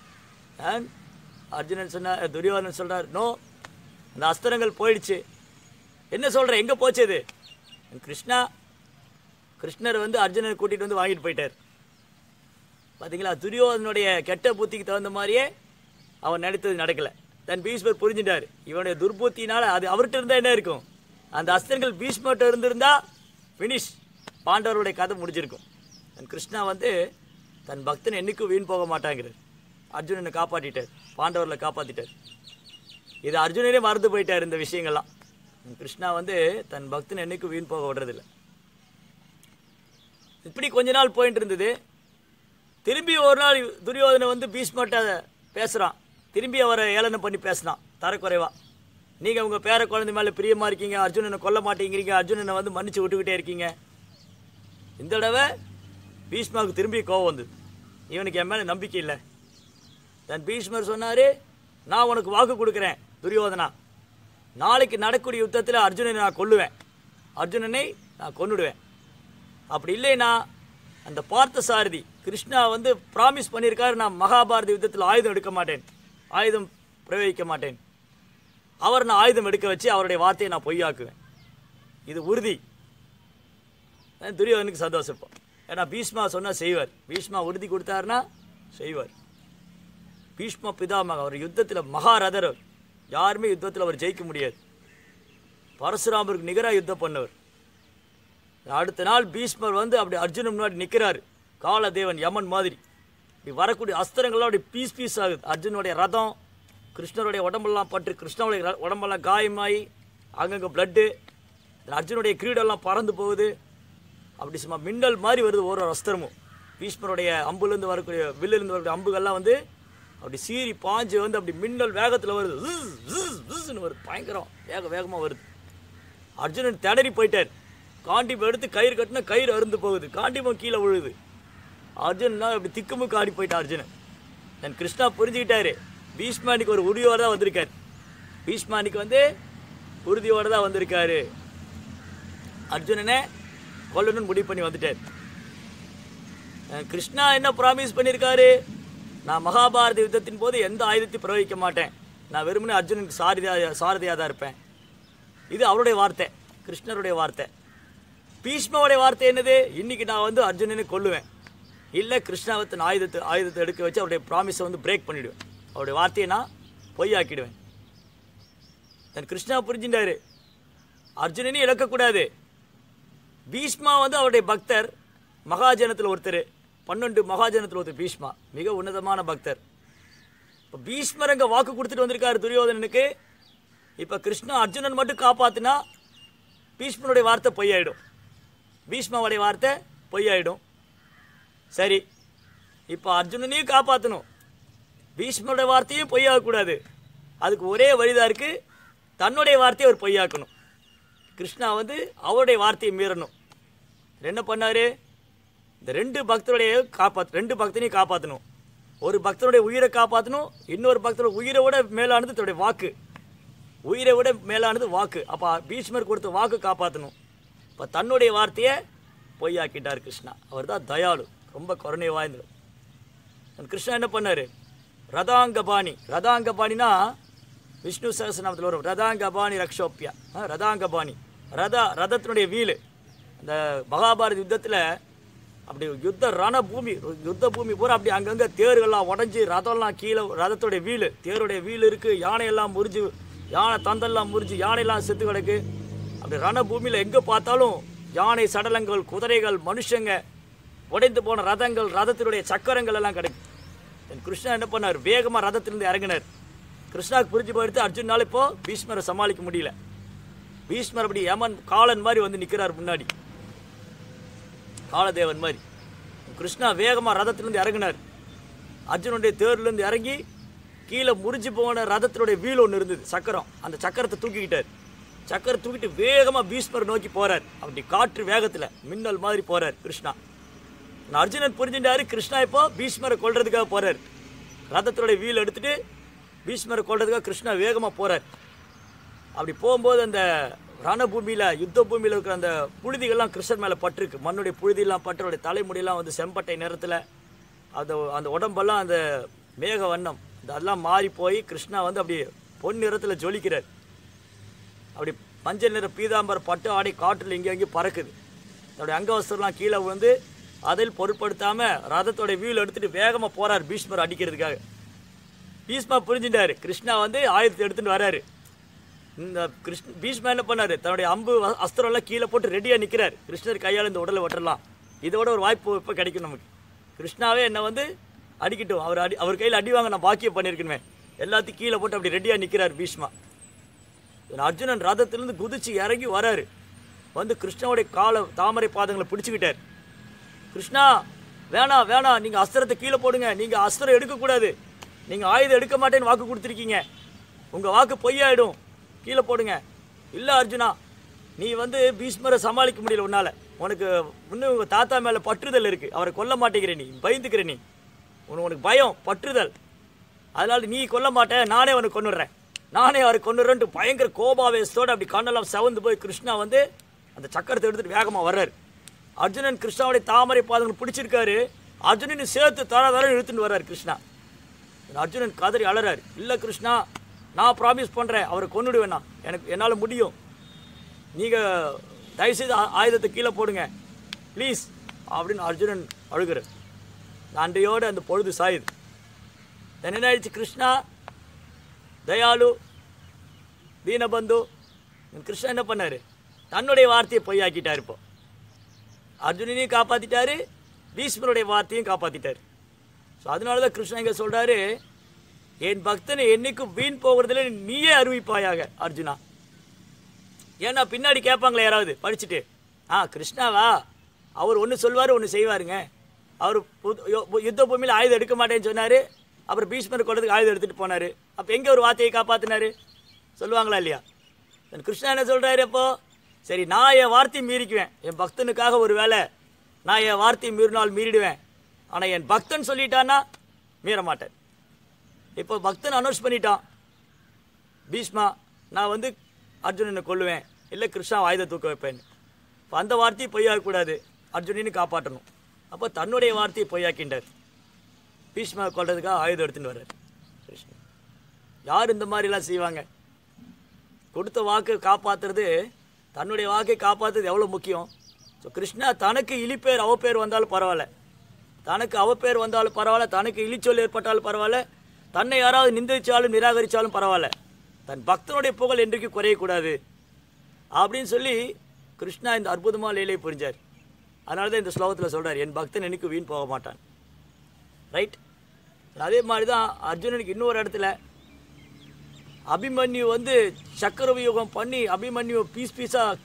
And அர்ஜுனன் சொன்னார் துரியோதனன் சொல்றார் நோ அந்த அஸ்திரங்கள் போயிடுச்சு என்ன சொல்ற எங்கே போச்சு இது கிருஷ்ணா கிருஷ்ணர் வந்து அர்ஜுனனை கூட்டிகிட்டு வந்து வாங்கிட்டு போயிட்டார் பாத்தீங்களா துரியோதனுடைய கெட்ட புத்திக்கு தகுந்த மாதிரியே அவன் நடித்தது நடக்கல தன் பீஷ்மர் புரிஞ்சுட்டார் இவனுடைய துர்புத்தினால அது அவர்கிட்ட இருந்தா என்ன இருக்கும் அந்த அஸ்திரங்கள் பீஷ்மர்கிட்ட இருந்திருந்தா ஃபினிஷ் பாண்டவருடைய கதை முடிஞ்சிருக்கும் தன் கிருஷ்ணா வந்து தன் பக்தன் என்னைக்கும் வீண் போக மாட்டாங்கிறார் அர்ஜுனனை காப்பாற்றிட்டார் பாண்டவர்களை காப்பாற்றிட்டார் இது அர்ஜுனனே மறந்து போயிட்டார் இந்த விஷயங்கள்லாம் கிருஷ்ணா வந்து தன் பக்தன் என்னைக்கும் வீண் போக விடுறதில்ல இப்படி கொஞ்ச நாள் போயிட்டு இருந்தது திரும்பி ஒரு நாள் துரியோதனை வந்து பீஷ்மர்ட்ட பேசுகிறான் திரும்பி அவரை ஏளனம் பண்ணி பேசினான் தரக்குறைவா நீங்கள் உங்கள் பேர குழந்தை மேலே பிரியமாக இருக்கீங்க அர்ஜுனனை கொல்ல மாட்டேங்கிறீங்க அர்ஜுனனை வந்து மன்னிச்சு விட்டுக்கிட்டே இருக்கீங்க இந்த தடவை பீஷ்மாவுக்கு திரும்பி கோவம் வந்தது இவனுக்கு என் மேலே நம்பிக்கை இல்லை தன் பீஷ்மர் சொன்னார் நான் உனக்கு வாக்கு கொடுக்குறேன் துரியோதனா நாளைக்கு நடக்கக்கூடிய யுத்தத்தில் அர்ஜுனனை நான் கொல்லுவேன் அர்ஜுனனை நான் கொன்னுடுவேன் அப்படி இல்லைன்னா அந்த பார்த்த சாரதி கிருஷ்ணா வந்து ப்ராமிஸ் பண்ணியிருக்காரு நான் மகாபாரத யுத்தத்தில் ஆயுதம் எடுக்க மாட்டேன் ஆயுதம் பிரயோகிக்க மாட்டேன் அவர் நான் ஆயுதம் எடுக்க வச்சு அவருடைய வார்த்தையை நான் பொய்யாக்குவேன் இது உறுதி அஹ் துரியோதனுக்கு சந்தோஷம் இப்போ ஏன்னா பீஷ்மா சொன்னால் செய்வார் பீஷ்மா உறுதி கொடுத்தாருன்னா செய்வார் பீஷ்ம பிதாமக அவர் யுத்தத்தில் மகாரதர் அவர். யாருமே யுத்தத்தில் அவர் ஜெயிக்க முடியாது பரசுராமருக்கு நிகராக யுத்தம் பண்ணவர் அடுத்த நாள் பீஷ்மர் வந்து அப்படி அர்ஜுனன் முன்னாடி நிற்கிறாரு காலதேவன் யமன் மாதிரி இப்படி வரக்கூடிய அஸ்திரங்கள்லாம் அப்படி பீஸ் பீஸ் ஆகுது அர்ஜுனுடைய ரதம் கிருஷ்ணருடைய உடம்பெல்லாம் பட்டு கிருஷ்ணனுடைய ர- உடம்பெல்லாம் காயமாகி அங்கங்கே பிளட்டு அர்ஜுனுடைய கிரீடெல்லாம் பறந்து போகுது அப்படி சும்மா மின்னல் மாதிரி வருது ஒரு ஒரு அஸ்திரமும் பீஷ்மருடைய அம்புலேருந்து வரக்கூடிய வில்லிருந்து வரக்கூடிய அம்புகள்லாம் வந்து அப்படி சீறி பாஞ்சு வந்து அப்படி மின்னல் வேகத்தில் வருது ஜிஸ், ஜிஸ், ஜிஸ்னு வருது பயங்கரம் வேக வேகமாக வருது அர்ஜுனன் திணறி போயிட்டார் காண்டிபம் எடுத்து கயிறு கட்டினா கயிறு அருந்து போகுது காண்டிபம் கீழே விழுது அர்ஜுனா இப்படி திக்குமுக்கு ஆடி போயிட்டான் அர்ஜுனன் தன் கிருஷ்ணா புரிஞ்சுக்கிட்டாரு பீஷ்மானிக்கு ஒரு உறுதியோட தான் வந்திருக்காரு பீஷ்மானிக்கு வந்து உறுதியோட தான் வந்திருக்காரு அர்ஜுனனை கொல்லணும்னு முடிவு பண்ணி வந்துட்டார் அஹ் கிருஷ்ணா என்ன ப்ராமிஸ் பண்ணியிருக்காரு நான் மகாபாரத யுத்தத்தின் போது எந்த ஆயுதத்தையும் பிரயோகிக்க மாட்டேன் நான் வெறுமனே அர்ஜுனனுக்கு சாரதியா சாரதியாக தான் இருப்பேன் இது அவருடைய வார்த்தை கிருஷ்ணருடைய வார்த்தை பீஷ்மாவுடைய வார்த்தை என்னது இன்னைக்கு நான் வந்து அர்ஜுனனை கொல்லுவேன் இல்லை கிருஷ்ணாவத்தின் ஆயுதத்தை ஆயுதத்தை எடுக்க வச்சு அவருடைய ப்ராமிஸை வந்து பிரேக் பண்ணிடுவேன் அவருடைய வார்த்தையை நான் பொய்யாக்கிடுவேன் தன் கிருஷ்ணா புரிஞ்சுட்டாரு அர்ஜுனனையும் இழக்கக்கூடாது பீஷ்மா வந்து அவருடைய பக்தர் மகாஜனத்தில் ஒருத்தர் பன்னெண்டு மகாஜனத்தில் ஒருத்தர் பீஷ்மா மிக உன்னதமான பக்தர் இப்போ பீஷ்மர் அங்கே வாக்கு கொடுத்துட்டு வந்திருக்காரு துரியோதனனுக்கு இப்போ கிருஷ்ணா அர்ஜுனன் மட்டும் காப்பாத்துனா பீஷ்மனுடைய வார்த்தை பொய்யாயிடும் பீஷ்மாவுடைய வார்த்தை பொய்யாயிடும் சரி இப்போ அர்ஜுனனையும் காப்பாற்றணும் பீஷ்மனுடைய வார்த்தையும் பொய்யாகக்கூடாது அதுக்கு ஒரே வழிதான் இருக்குது தன்னுடைய வார்த்தையை அவர் பொய்யாக்கணும் கிருஷ்ணா வந்து அவருடைய வார்த்தையை மீறணும் என்ன பண்ணாரு இந்த ரெண்டு பக்தருடைய காப்பாத் ரெண்டு பக்தனையும் காப்பாற்றணும் ஒரு பக்தனுடைய உயிரை காப்பாற்றணும் இன்னொரு பக்தரோட உயிரை விட மேலானது தன்னுடைய வாக்கு உயிரை விட மேலானது வாக்கு அப்போ பீஷ்மர் கொடுத்த வாக்கு காப்பாற்றணும் இப்போ தன்னுடைய வார்த்தையை பொய்யாக்கிட்டார் கிருஷ்ணா அவர் தான் தயாளு ரொம்ப கருணை வாய்ந்தவர் அந்த கிருஷ்ணா என்ன பண்ணார் ரதாங்கபாணி ரதாங்கபாணினா விஷ்ணு சகசநாமத்தில் வரும் ரதாங்கபாணி ரக்ஷோப்பியா ஆ, ரதாங்கபாணி ரத ரதத்தினுடைய வீலு அந்த மகாபாரத யுத்தத்தில் அப்படி யுத்த ரண பூமி யுத்த பூமி பூரா அப்படி அங்கங்கே தேர்கள்லாம் உடஞ்சி ரதம்லாம் கீழே ரதத்துடைய வீலு தேருடைய வீல் இருக்குது யானையெல்லாம் முறிஞ்சு யானை தந்தெல்லாம் முறிஞ்சு யானையெல்லாம் செத்து கிடக்கு அப்படி ரண பூமியில் எங்கே பார்த்தாலும் யானை சடலங்கள் குதிரைகள் மனுஷங்க உடைந்து போன ரதங்கள் ரதத்தினுடைய சக்கரங்கள் எல்லாம் கிடைக்கும் என் கிருஷ்ணா என்ன பண்ணார் வேகமாக ரதத்திலிருந்து இறங்கினார் கிருஷ்ணாவுக்கு புரிஞ்சு போயிடுத்து அர்ஜுனால இப்போ பீஷ்மரை சமாளிக்க முடியல பீஷ்மர் அப்படி யமன் காலன் மாதிரி வந்து நிற்கிறார் முன்னாடி காலதேவன் மாதிரி கிருஷ்ணா வேகமாக ரதத்திலிருந்து இறங்கினார் அர்ஜுனுடைய தேர்லேருந்து இறங்கி கீழே முறிஞ்சு போன ரதத்தினுடைய வீல் ஒன்று இருந்தது சக்கரம் அந்த சக்கரத்தை தூக்கிக்கிட்டார் சக்கரம் தூக்கிட்டு வேகமாக பீஷ்மர் நோக்கி போறார் அப்படி காற்று வேகத்தில் மின்னல் மாதிரி போறார் கிருஷ்ணா நான் அர்ஜுனன் புரிஞ்சுட்டாரு கிருஷ்ணா இப்போ பீஷ்மரை கொல்றதுக்காக போறார் ரதத்தினுடைய வீல் எடுத்துட்டு பீஷ்மரை கொல்றதுக்காக கிருஷ்ணா வேகமாக போறார் அப்படி போகும்போது அந்த ரணபூமியில் யுத்த பூமியில் இருக்கிற அந்த புழுதிகள்லாம் கிருஷ்ணன் மேலே பட்டிருக்கு மண்ணுடைய புழுதியெல்லாம் பட்டு அவருடைய தலைமுடியெல்லாம் வந்து செம்பட்டை நிறத்தில் அந்த அந்த உடம்பெல்லாம் அந்த மேக வண்ணம் இந்த அதெல்லாம் மாறி போய் கிருஷ்ணா வந்து அப்படி பொன் நிறத்தில் ஜொலிக்கிறார் அப்படி மஞ்சள் நிற பீதாம்பர பட்டு ஆடை காற்றில் இங்கே அங்கேயும் பறக்குது தன்னுடைய அங்கவஸ்திரம்லாம் கீழே விழுந்து அதில் பொருட்படுத்தாமல் ரதத்தோட வீல் எடுத்துட்டு வேகமாக போறார் பீஷ்மர் அடிக்கிறதுக்காக பீஷ்மா புரிஞ்சுட்டாரு கிருஷ்ணா வந்து ஆயுதத்தை எடுத்துட்டு வராரு இந்த கிருஷ்ண பீஷ்மா என்ன பண்ணாரு தன்னுடைய அம்பு வ- அஸ்திரம்லாம் கீழே போட்டு ரெடியாக நிற்கிறார் கிருஷ்ணர் கையால் இந்த உடலை வெட்டலாம் இதோட ஒரு வாய்ப்பு இப்போ கிடைக்கும் நமக்கு கிருஷ்ணாவே என்னை வந்து அடிக்கட்டும் அவர் அடி அவர் கையில் அடி வாங்க நான் பாக்கியம் பண்ணியிருக்கணுமே எல்லாத்தையும் கீழே போட்டு அப்படி ரெடியாக நிற்கிறார் பீஷ்மா இவன் அர்ஜுனன் ரதத்திலிருந்து குதிச்சு இறங்கி வராரு வந்து கிருஷ்ணாவுடைய கால தாமரை பாதங்களை பிடிச்சுக்கிட்டார் கிருஷ்ணா வேணாம் வேணாம் நீங்கள் அஸ்திரத்தை கீழே போடுங்க நீங்கள் அஸ்திரம் எடுக்கக்கூடாது நீங்கள் ஆயுதம் எடுக்க மாட்டேன்னு வாக்கு கொடுத்துருக்கீங்க உங்கள் வாக்கு பொய்யாயிடும் கீழே போடுங்க இல்லை அர்ஜுனா நீ வந்து பீஷ்மரை சமாளிக்க முடியல உன்னால் உனக்கு இன்னும் உங்கள் தாத்தா மேலே பற்றுதல் இருக்குது அவரை கொல்ல மாட்டேங்கிற நீ பயந்துக்கிற நீ உனக்கு உனக்கு பயம் பற்றுதல் அதனால நீ கொல்ல மாட்டேன் நானே அவனை கொன்னுடுறேன் நானே அவரை கொன்னுறேன்ட்டு பயங்கர கோபாவேசத்தோடு அப்படி கண்ணெல்லாம் செவந்து போய் கிருஷ்ணா வந்து அந்த சக்கரத்தை எடுத்துட்டு வேகமாக வர்றாரு அர்ஜுனன் கிருஷ்ணாவுடைய தாமரை பாதங்கள் பிடிச்சிருக்காரு அர்ஜுனன் சேர்த்து தர தர இழுத்துட்டு வர்றாரு கிருஷ்ணா இந்த அர்ஜுனன் கதறி அலறாரு இல்லை கிருஷ்ணா நான் ப்ராமிஸ் பண்ணுறேன் அவரை கொன்னுடுவேன் நான் எனக்கு என்னால் முடியும் நீங்கள் தயவுசெய்து ஆ- ஆயுதத்தை கீழே போடுங்க ப்ளீஸ் அப்படின்னு அர்ஜுனன் அழுகிறார் அன்றையோடு அந்த பொழுது சாயுது then என்ன ஆயிடுச்சு கிருஷ்ணா தயாளு தீனபந்து கிருஷ்ணா என்ன பண்ணாரு தன்னுடைய வார்த்தையை பொய்யாக்கிட்டார் இப்போ அர்ஜுனனையும் காப்பாத்திட்டாரு பீஷ்மருடைய வார்த்தையும் காப்பாத்திட்டாரு ஸோ அதனால தான் கிருஷ்ணா இங்கே சொல்றாரு என் பக்தனை என்னைக்கும் வீண் போகிறதுல நீயே அறிவிப்பாயாக அர்ஜுனா ஏன்னா பின்னாடி கேட்பாங்களே யாராவது படிச்சுட்டு ஆ கிருஷ்ணாவா அவர் ஒன்று சொல்வார் ஒன்று செய்வாருங்க அவர் புது- யோ- யுத்த பூமியில் ஆயுதம் எடுக்க மாட்டேன்னு சொன்னார் அப்புறம் பீஷ்மர் கொண்டதுக்கு ஆயுதம் எடுத்துகிட்டு போனார் அப்போ எங்கே ஒரு வார்த்தையை காப்பாற்றினாரு சொல்லுவாங்களா இல்லையா என் கிருஷ்ணா என்ன சொல்கிறாரு அப்போ சரி நான் என் வார்த்தையை மீறிக்குவேன் என் பக்தனுக்காக ஒரு வேலை நான் என் வார்த்தையை மீறினால் மீறிடுவேன் ஆனால் என் பக்தன் சொல்லிட்டான்னா மீற மாட்டேன் இப்போ பக்தன் அனௌன்ஸ் பண்ணிட்டான் பீஷ்மா நான் வந்து அர்ஜுனனை கொல்லுவேன் இல்லை கிருஷ்ணா ஆயுத தூக்க வைப்பேன் இப்போ அந்த வார்த்தையை பொய்யாக்கக்கூடாது அர்ஜுனனை காப்பாற்றணும் அப்போ தன்னுடைய வார்த்தையை பொய்யாக்கின்றார் பீஷ்மா கொல்றதுக்காக ஆயுதம் எடுத்துன்னு வர்றார் கிருஷ்ணன் யார் இந்த மாதிரிலாம் செய்வாங்க கொடுத்த வாக்கு காப்பாற்றுறது தன்னுடைய வாக்கை காப்பாற்றுறது எவ்வளோ முக்கியம் ஸோ கிருஷ்ணா தனக்கு இழிப்பேர் அவப்பேர் வந்தாலும் பரவாயில்ல தனக்கு அவப்பேர் வந்தாலும் பரவாயில்ல தனக்கு இழிச்சொல் ஏற்பட்டாலும் பரவாயில்ல தன்னை யாராவது நிந்திச்சாலும் நிராகரித்தாலும் பரவாயில்ல தன் பக்தனுடைய புகழ் என்றைக்கு குறையக்கூடாது அப்படின்னு சொல்லி கிருஷ்ணா இந்த அற்புதமான லீலையை புரிஞ்சார் அதனால தான் இந்த ஸ்லோகத்தில் சொல்றார் என் பக்தன் எனக்கு வீண் போக மாட்டான் ரைட் அதே மாதிரி தான் அர்ஜுனனுக்கு இன்னொரு இடத்துல அபிமன்யு வந்து சக்கர வியூகம் பண்ணி அபிமன்யு பீஸ் பீஸாக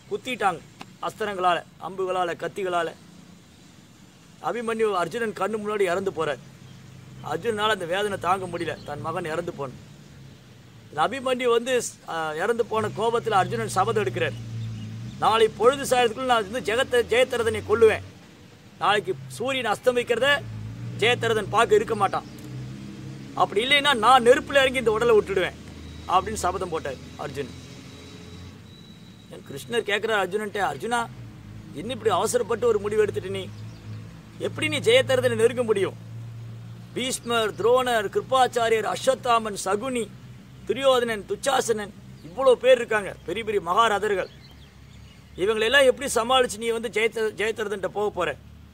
குத்திட்டாங்க அஸ்திரங்களால் அம்புகளால் கத்திகளால் அபிமன்யு அர்ஜுனன் கண்ணு முன்னாடி இறந்து போகிறார் அர்ஜுனனால் அந்த வேதனை தாங்க முடியல தன் மகன் இறந்து போன இந்த அபிமன்யு வந்து ஆஹ், இறந்து போன கோபத்தில் அர்ஜுனன் சபதம் எடுக்கிறார் நாளை பொழுது சாயத்துக்குள்ள நான் வந்து ஜெகத்தை ஜெயத்திரதனை கொல்லுவேன் நாளைக்கு சூரியன் அஸ்தமிக்கிறத ஜெயத்திரதன் பார்க்க இருக்க மாட்டான் அப்படி இல்லைன்னா நான் நெருப்பில் இறங்கி இந்த உடலை விட்டுடுவேன் அப்படின்னு சபதம் போட்டார் அர்ஜுன் என் கிருஷ்ணர் கேட்குறார் அர்ஜுனன்ட்ட அர்ஜுனா இன்னும் இப்படி அவசரப்பட்டு ஒரு முடிவு எடுத்துட்டு நீ எப்படி நீ ஜெயத்திரதனை நெருங்க முடியும் பீஷ்மர் துரோணர் கிருப்பாச்சாரியர் அஸ்வத்தாமன் சகுனி துரியோதனன் துச்சாசனன் இவ்வளோ பேர் இருக்காங்க பெரிய பெரிய மகாரதர்கள் இவங்களெல்லாம் எப்படி சமாளித்து நீ வந்து ஜெயத்த ஜெயத்திரதன்ட்ட போக போகிற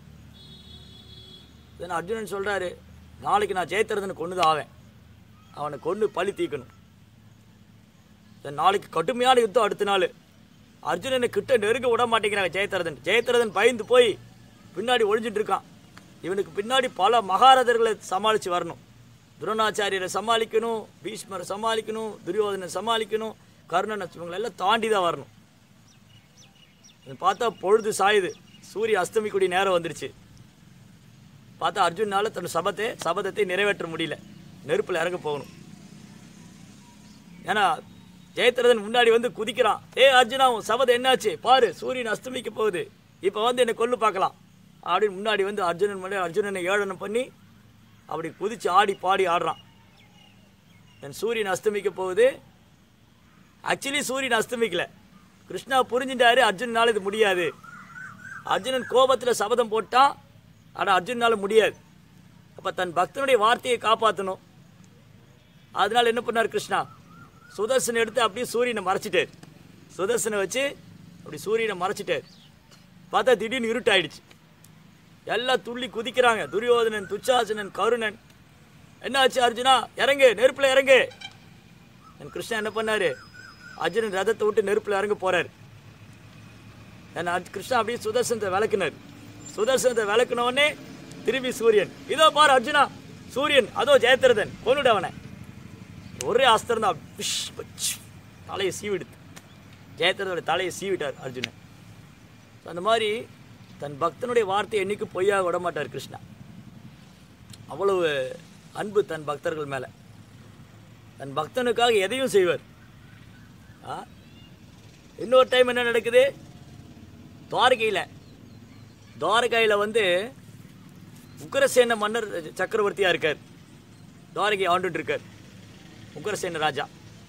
தென் அர்ஜுனன் சொல்கிறாரு நாளைக்கு நான் ஜெயத்திரதனை கொண்டு தான் ஆவேன் அவனை கொண்டு பழி தீக்கணும் தென் நாளைக்கு கடுமையான யுத்தம் அடுத்த நாள் அர்ஜுனனை கிட்ட நெருங்க விட மாட்டேங்கிறாங்க ஜெயத்திரதன் ஜெயத்திரதன் பயந்து போய் பின்னாடி ஒளிஞ்சிட்டு இருக்கான் இவனுக்கு பின்னாடி பல மகாரதர்களை சமாளித்து வரணும் துரோணாச்சாரியரை சமாளிக்கணும் பீஷ்மரை சமாளிக்கணும் துரியோதனை சமாளிக்கணும் கர்ணனை இவங்களெல்லாம் தாண்டி தான் வரணும் இது பார்த்தா பொழுது சாயுது சூரிய அஸ்தமிக்கூடிய நேரம் வந்துருச்சு பார்த்தா அர்ஜுனால தன் சபத்தை சபதத்தை நிறைவேற்ற முடியல நெருப்பில் இறங்க போகணும் ஏன்னா ஜெயத்திரதன் முன்னாடி வந்து குதிக்கிறான் ஏ அர்ஜுனா உன் சபதம் என்னாச்சு பாரு சூரியன் அஸ்தமிக்க போகுது இப்போ வந்து என்னை கொல்லு பார்க்கலாம் அப்படின்னு முன்னாடி வந்து அர்ஜுனன் முன்னாடி அர்ஜுனனை ஏளனம் பண்ணி அப்படி குதிச்சு ஆடி பாடி ஆடுறான் என் சூரியன் அஸ்தமிக்க போகுது ஆக்சுவலி சூரியன் அஸ்தமிக்கல கிருஷ்ணா புரிஞ்சுட்டாரு அர்ஜுனால இது முடியாது அர்ஜுனன் கோபத்தில் சபதம் போட்டான் ஆனால் அர்ஜுனால முடியாது அப்போ தன் பக்தனுடைய வார்த்தையை காப்பாற்றணும் அதனால என்ன பண்ணார் கிருஷ்ணா சுதர்சனை எடுத்து அப்படியே சூரியனை மறைச்சிட்டார் சுதர்சனை வச்சு அப்படி சூரியனை மறைச்சிட்டார் பார்த்தா திடீர்னு இருட்டாயிடுச்சு எல்லாம் துள்ளி குதிக்கிறாங்க துரியோதனன் துச்சாசனன் கருணன் என்னாச்சு அர்ஜுனா இறங்கு நெருப்பில் இறங்கு என் கிருஷ்ணன் என்ன பண்ணாரு அர்ஜுனன் ரதத்தை விட்டு நெருப்பில் இறங்க போறாரு என் அர்ஜ்- கிருஷ்ணா அப்படியே சுதர்சனத்தை விளக்குனார் சுதர்சனத்தை விளக்குன உடனே திரும்பி சூரியன் இதோ பாரு அர்ஜுனா சூரியன் அதோ ஜெயத்திரதன் கொன்னுடு அவனை ஒரே அஸ்திரம் தான் பிஷ் பச் தலையை சீவிடுது ஜெயத்திரதோட தலையை சீவிட்டார் அர்ஜுனன் அந்த மாதிரி தன் பக்தனுடைய வார்த்தையை என்னைக்கு பொய்யாக விட மாட்டார் கிருஷ்ணா அவ்வளவு அன்பு தன் பக்தர்கள் மேலே தன் பக்தனுக்காக எதையும் செய்வார் ஆ இன்னொரு டைம் என்ன நடக்குது துவாரகையில் துவாரகையில் வந்து உக்ரசேன மன்னர் சக்கரவர்த்தியாக இருக்கார் துவாரகை ஆண்டுட்டு இருக்கார் உக்ரசேன ராஜா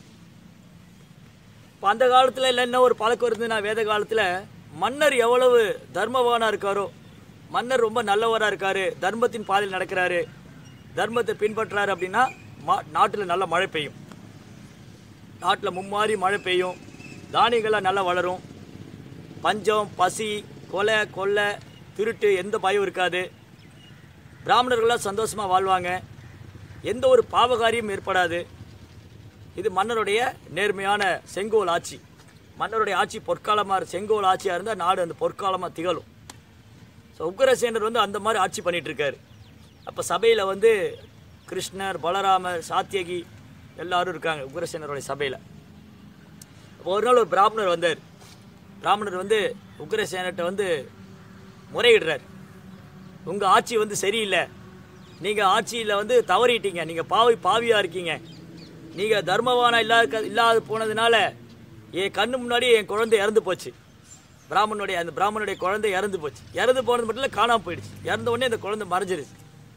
இப்போ அந்த காலத்தில் இல்லை என்ன ஒரு பழக்கம் இருந்ததுன்னா வேத காலத்தில் மன்னர் எவ்வளவு தர்மவானாக இருக்காரோ மன்னர் ரொம்ப நல்லவராக இருக்காரு தர்மத்தின் பாதையில் நடக்கிறாரு தர்மத்தை பின்பற்றுறாரு அப்படின்னா மா நாட்டில் நல்ல மழை பெய்யும் நாட்டில் மும்மாரி மழை பெய்யும் தானியங்கள்லாம் நல்லா வளரும் பஞ்சம் பசி கொலை கொள்ளை திருட்டு எந்த பயம் இருக்காது பிராமணர்கள்லாம் சந்தோஷமாக வாழ்வாங்க எந்த ஒரு பாவகாரியும் ஏற்படாது இது மன்னருடைய நேர்மையான செங்கோல் ஆட்சி மன்னருடைய ஆட்சி பொற்காலமாக செங்கோல் ஆட்சியாக இருந்தால் நாடு அந்த பொற்காலமாக திகழும் ஸோ உக்ரசேனர் வந்து அந்த மாதிரி ஆட்சி பண்ணிட்டு இருக்காரு அப்போ சபையில் வந்து கிருஷ்ணர் பலராமர் சாத்தியகி எல்லாரும் இருக்காங்க உக்ரசேனருடைய சபையில் அப்போ ஒரு நாள் ஒரு பிராமணர் வந்தார் பிராமணர் வந்து உக்ரசேனர்கிட்ட வந்து முறையிடுறார் உங்கள் ஆட்சி வந்து சரியில்லை நீங்கள் ஆட்சியில் வந்து தவறிட்டீங்க நீங்கள் பாவி பாவியாக இருக்கீங்க நீங்கள் தர்மவானா இல்லாத இல்லாத போனதுனால என் கண்ணு முன்னாடி என் குழந்தை இறந்து போச்சு பிராமணனுடைய அந்த பிராமணனுடைய குழந்தை இறந்து போச்சு இறந்து போனது மட்டும் இல்லை காணாமல் போயிடுச்சு இறந்த உடனே அந்த குழந்தை மறைஞ்சிருச்சு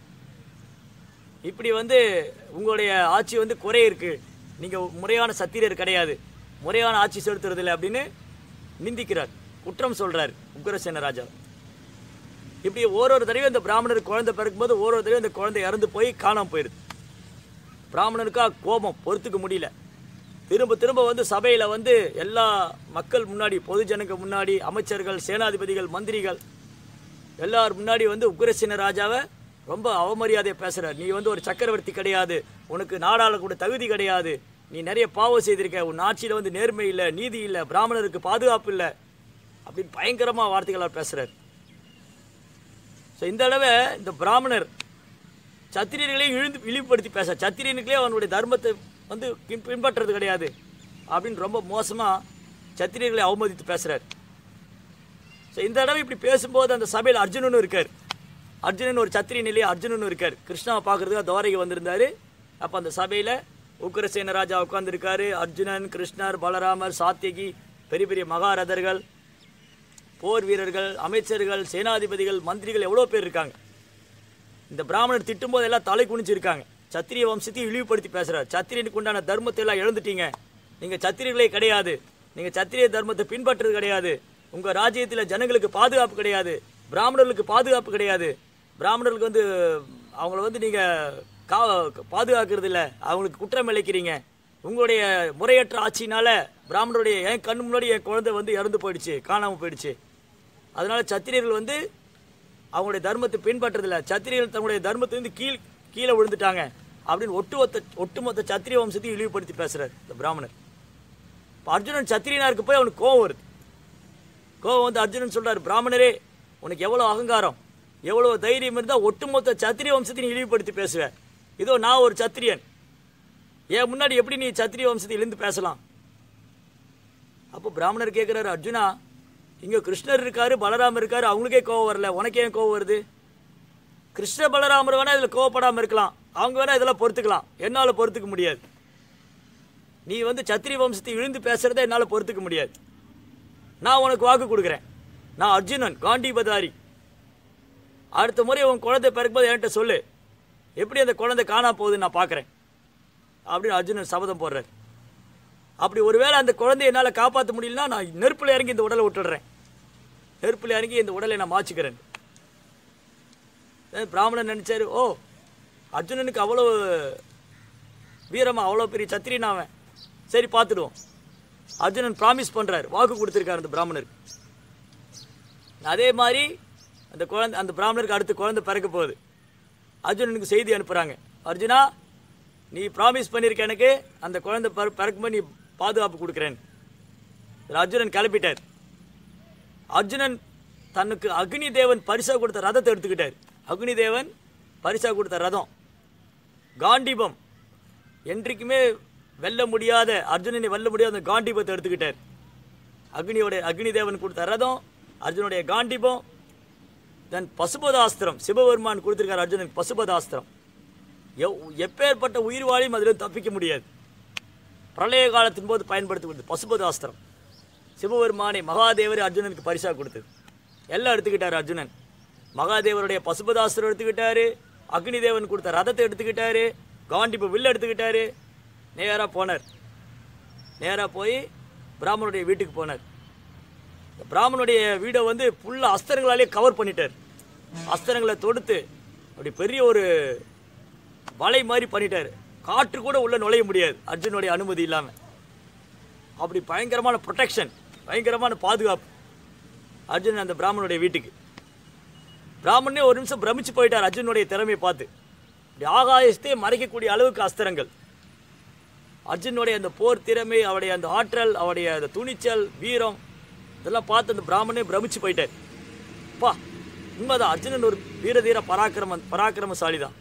இப்படி வந்து உங்களுடைய ஆட்சி வந்து குறை இருக்கு நீங்கள் முறையான சத்திரியர் கிடையாது முறையான ஆட்சி செலுத்துறதில்லை அப்படின்னு நிந்திக்கிறார் குற்றம் சொல்றார் உக்ரசேன ராஜா இப்படி ஓரொரு தடவை இந்த பிராமணர் குழந்தை பிறக்கும்போது ஓரொரு தடவை இந்த குழந்தை இறந்து போய் காணாம போயிடுது பிராமணனுக்கா கோபம் பொறுத்துக்க முடியல திரும்ப திரும்ப வந்து சபையில் வந்து எல்லா மக்கள் முன்னாடி பொதுஜனங்க முன்னாடி அமைச்சர்கள் சேனாதிபதிகள் மந்திரிகள் எல்லார் முன்னாடி வந்து உக்ரசேன ராஜாவை ரொம்ப அவமரியாதையை பேசுகிறார் நீ வந்து ஒரு சக்கரவர்த்தி கிடையாது உனக்கு நாடாள கூட தகுதி கிடையாது நீ நிறைய பாவம் செய்திருக்க உன் ஆட்சியில் வந்து நேர்மை இல்லை நீதி இல்லை பிராமணருக்கு பாதுகாப்பு இல்லை அப்படின்னு பயங்கரமாக வார்த்தைகளால் பேசுகிறார் ஸோ இந்த தடவை இந்த பிராமணர் சத்திரியர்களையும் இழிந்து இழிவுபடுத்தி பேச சத்திரியனுக்களே அவனுடைய தர்மத்தை வந்து பின்- பின்பற்றுறது கிடையாது அப்படின்னு ரொம்ப மோசமாக சத்திரியர்களை அவமதித்து பேசுகிறார் ஸோ இந்த தடவை இப்படி பேசும்போது அந்த சபையில் அர்ஜுனனும் இருக்கார் அர்ஜுனன் ஒரு சத்திரிய நிலையை அர்ஜுனனும் இருக்கார் கிருஷ்ணாவை பார்க்கறதுக்கு துவாரகை வந்திருந்தாரு அப்போ அந்த சபையில் உக்ரசேன ராஜா உட்காந்துருக்காரு அர்ஜுனன் கிருஷ்ணர் பலராமர் சாத்தியகி பெரிய பெரிய மகாரதர்கள் போர் வீரர்கள் அமைச்சர்கள் சேனாதிபதிகள் மந்திரிகள் எவ்வளோ பேர் இருக்காங்க இந்த பிராமணர் திட்டும்போது எல்லாம் தலை குனிஞ்சு இருக்காங்க சத்திரிய வம்சத்தையும் இழிவுபடுத்தி பேசுறார் சத்திரியனுக்கு உண்டான தர்மத்தை எல்லாம் இழந்துட்டீங்க நீங்க சத்திரியர்களே கிடையாது நீங்க சத்திரிய தர்மத்தை பின்பற்றுறது கிடையாது உங்க ராஜ்யத்தில் ஜனங்களுக்கு பாதுகாப்பு கிடையாது பிராமணர்களுக்கு பாதுகாப்பு கிடையாது பிராமணர்களுக்கு வந்து அவங்கள வந்து நீங்க கா பாதுகாக்கிறது இல்லை அவங்களுக்கு குற்றம் இழைக்கிறீங்க உங்களுடைய முறையற்ற ஆட்சினால பிராமணருடைய என் கண்ணு முன்னாடி என் குழந்தை வந்து இறந்து போயிடுச்சு காணாமல் போயிடுச்சு அதனால சத்திரியர்கள் வந்து அவங்களுடைய தர்மத்தை பின்பற்றதில்ல சத்திரியர்கள் தங்களுடைய தர்மத்தை வந்து கீழ் கீழே விழுந்துட்டாங்க அப்படின்னு ஒட்டுமொத்த ஒட்டுமொத்த சத்திரிய வம்சத்தையும் இழிவுபடுத்தி பேசுறாரு இந்த பிராமணர் இப்போ அர்ஜுனன் சத்திரியனா இருக்க போய் அவனுக்கு கோவம் வருது கோவம் வந்து அர்ஜுனன் சொல்றாரு பிராமணரே உனக்கு எவ்வளோ அகங்காரம் எவ்வளோ தைரியம் இருந்தால் ஒட்டுமொத்த சத்திரிய வம்சத்தை நீ இழிவுபடுத்தி பேசுவ இதோ நான் ஒரு சத்திரியன் என் முன்னாடி எப்படி நீ சத்திரிய வம்சத்தை இழிந்து பேசலாம் அப்போ பிராமணர் கேட்குறாரு அர்ஜுனா இங்கே கிருஷ்ணர் இருக்காரு பலராமர் இருக்காரு அவங்களுக்கே கோவம் வரல உனக்கு ஏன் கோவம் வருது கிருஷ்ண பலராமர் வேணா இதில் கோவப்படாமல் இருக்கலாம் அவங்க வேணா இதெல்லாம் பொறுத்துக்கலாம் என்னால் பொறுத்துக்க முடியாது நீ வந்து சத்திரிய வம்சத்தை இழிந்து பேசுறதை என்னால் பொறுத்துக்க முடியாது நான் உனக்கு வாக்கு கொடுக்குறேன் நான் அர்ஜுனன் காண்டிபதாரி அடுத்த முறை உன் குழந்தை பிறக்கும்போது என்கிட்ட சொல்லு எப்படி அந்த குழந்தை காணா போகுதுன்னு நான் பார்க்குறேன் அப்படின்னு அர்ஜுனன் சபதம் போடுறார் அப்படி ஒருவேளை அந்த குழந்தைய என்னால் காப்பாற்ற முடியலன்னா நான் நெருப்பில் இறங்கி இந்த உடலை விட்டுடுறேன் நெருப்பில் இறங்கி இந்த உடலை நான் மாச்சிக்கிறேன் அஹ் பிராமணன் நினைச்சாரு ஓ அர்ஜுனனுக்கு அவ்வளோ வீரமா அவ்வளோ பெரிய சத்திரியன் அவன் சரி பார்த்துடுவோம் அர்ஜுனன் ப்ராமிஸ் பண்றாரு வாக்கு கொடுத்துருக்காரு அந்த பிராமணருக்கு அதே மாதிரி அந்த குழந்தை அந்த பிராமணருக்கு அடுத்து குழந்தை பிறக்க போகுது அர்ஜுனனுக்கு செய்தி அனுப்புகிறாங்க அர்ஜுனா நீ ப்ராமிஸ் பண்ணியிருக்க எனக்கு அந்த குழந்தை பிற பிறக்கும்போது நீ பாதுகாப்பு கொடுக்குறேன்னு அர்ஜுனன் கிளப்பிட்டார் அர்ஜுனன் தனக்கு அக்னி தேவன் பரிசா கொடுத்த ரதத்தை எடுத்துக்கிட்டார் அக்னி தேவன் பரிசா கொடுத்த ரதம் காண்டிபம் என்றைக்குமே வெல்ல முடியாத அர்ஜுனனை வெல்ல முடியாத அந்த காண்டிபத்தை எடுத்துக்கிட்டார் அக்னியோட அக்னி தேவன் கொடுத்த ரதம் அர்ஜுனுடைய காண்டிபம் தென் பசுபதாஸ்திரம் சிவபெருமான் கொடுத்திருக்கார் அர்ஜுனனுக்கு பசுபதாஸ்திரம் எவ் எப்பேற்பட்ட உயிர் வாழியும் அதில் தப்பிக்க முடியாது பிரளய காலத்தின் போது பயன்படுத்தப்படுது பசுபதாஸ்திரம் சிவபெருமானை மகாதேவர் அர்ஜுனனுக்கு பரிசா கொடுத்தது எல்லாம் எடுத்துக்கிட்டாரு அர்ஜுனன் மகாதேவருடைய பசுபதாஸ்திரம் எடுத்துக்கிட்டாரு அக்னி தேவன் கொடுத்த ரதத்தை எடுத்துக்கிட்டாரு காண்டிப்பு வில் எடுத்துக்கிட்டாரு நேராக போனார் நேராக போய் பிராமணனுடைய வீட்டுக்கு போனார் இந்த பிராமணனுடைய வீடை வந்து ஃபுல்லாக அஸ்திரங்களாலே கவர் பண்ணிட்டார் அஸ்திரங்களை தொடுத்து அப்படி பெரிய ஒரு வலை மாதிரி பண்ணிட்டார் காற்று கூட உள்ள நுழைய முடியாது அர்ஜுனுடைய அனுமதி இல்லாமல் அப்படி பயங்கரமான ப்ரொடெக்ஷன் பயங்கரமான பாதுகாப்பு அர்ஜுன் அந்த பிராமணனுடைய வீட்டுக்கு பிராமணனே ஒரு நிமிஷம் பிரமிச்சு போயிட்டார் அர்ஜுனுடைய திறமையை பார்த்து இப்படி ஆகாயத்தையே மறைக்கக்கூடிய அளவுக்கு அஸ்திரங்கள் அர்ஜுனுடைய அந்த போர் திறமை அவருடைய அந்த ஆற்றல் அவருடைய அந்த துணிச்சல் வீரம் இதெல்லாம் பார்த்து அந்த பிராமணனே பிரமிச்சு போயிட்டார் பா உண்மைதான் அர்ஜுனன் ஒரு வீரதீர பராக்கிரம பராக்கிரமசாலி தான்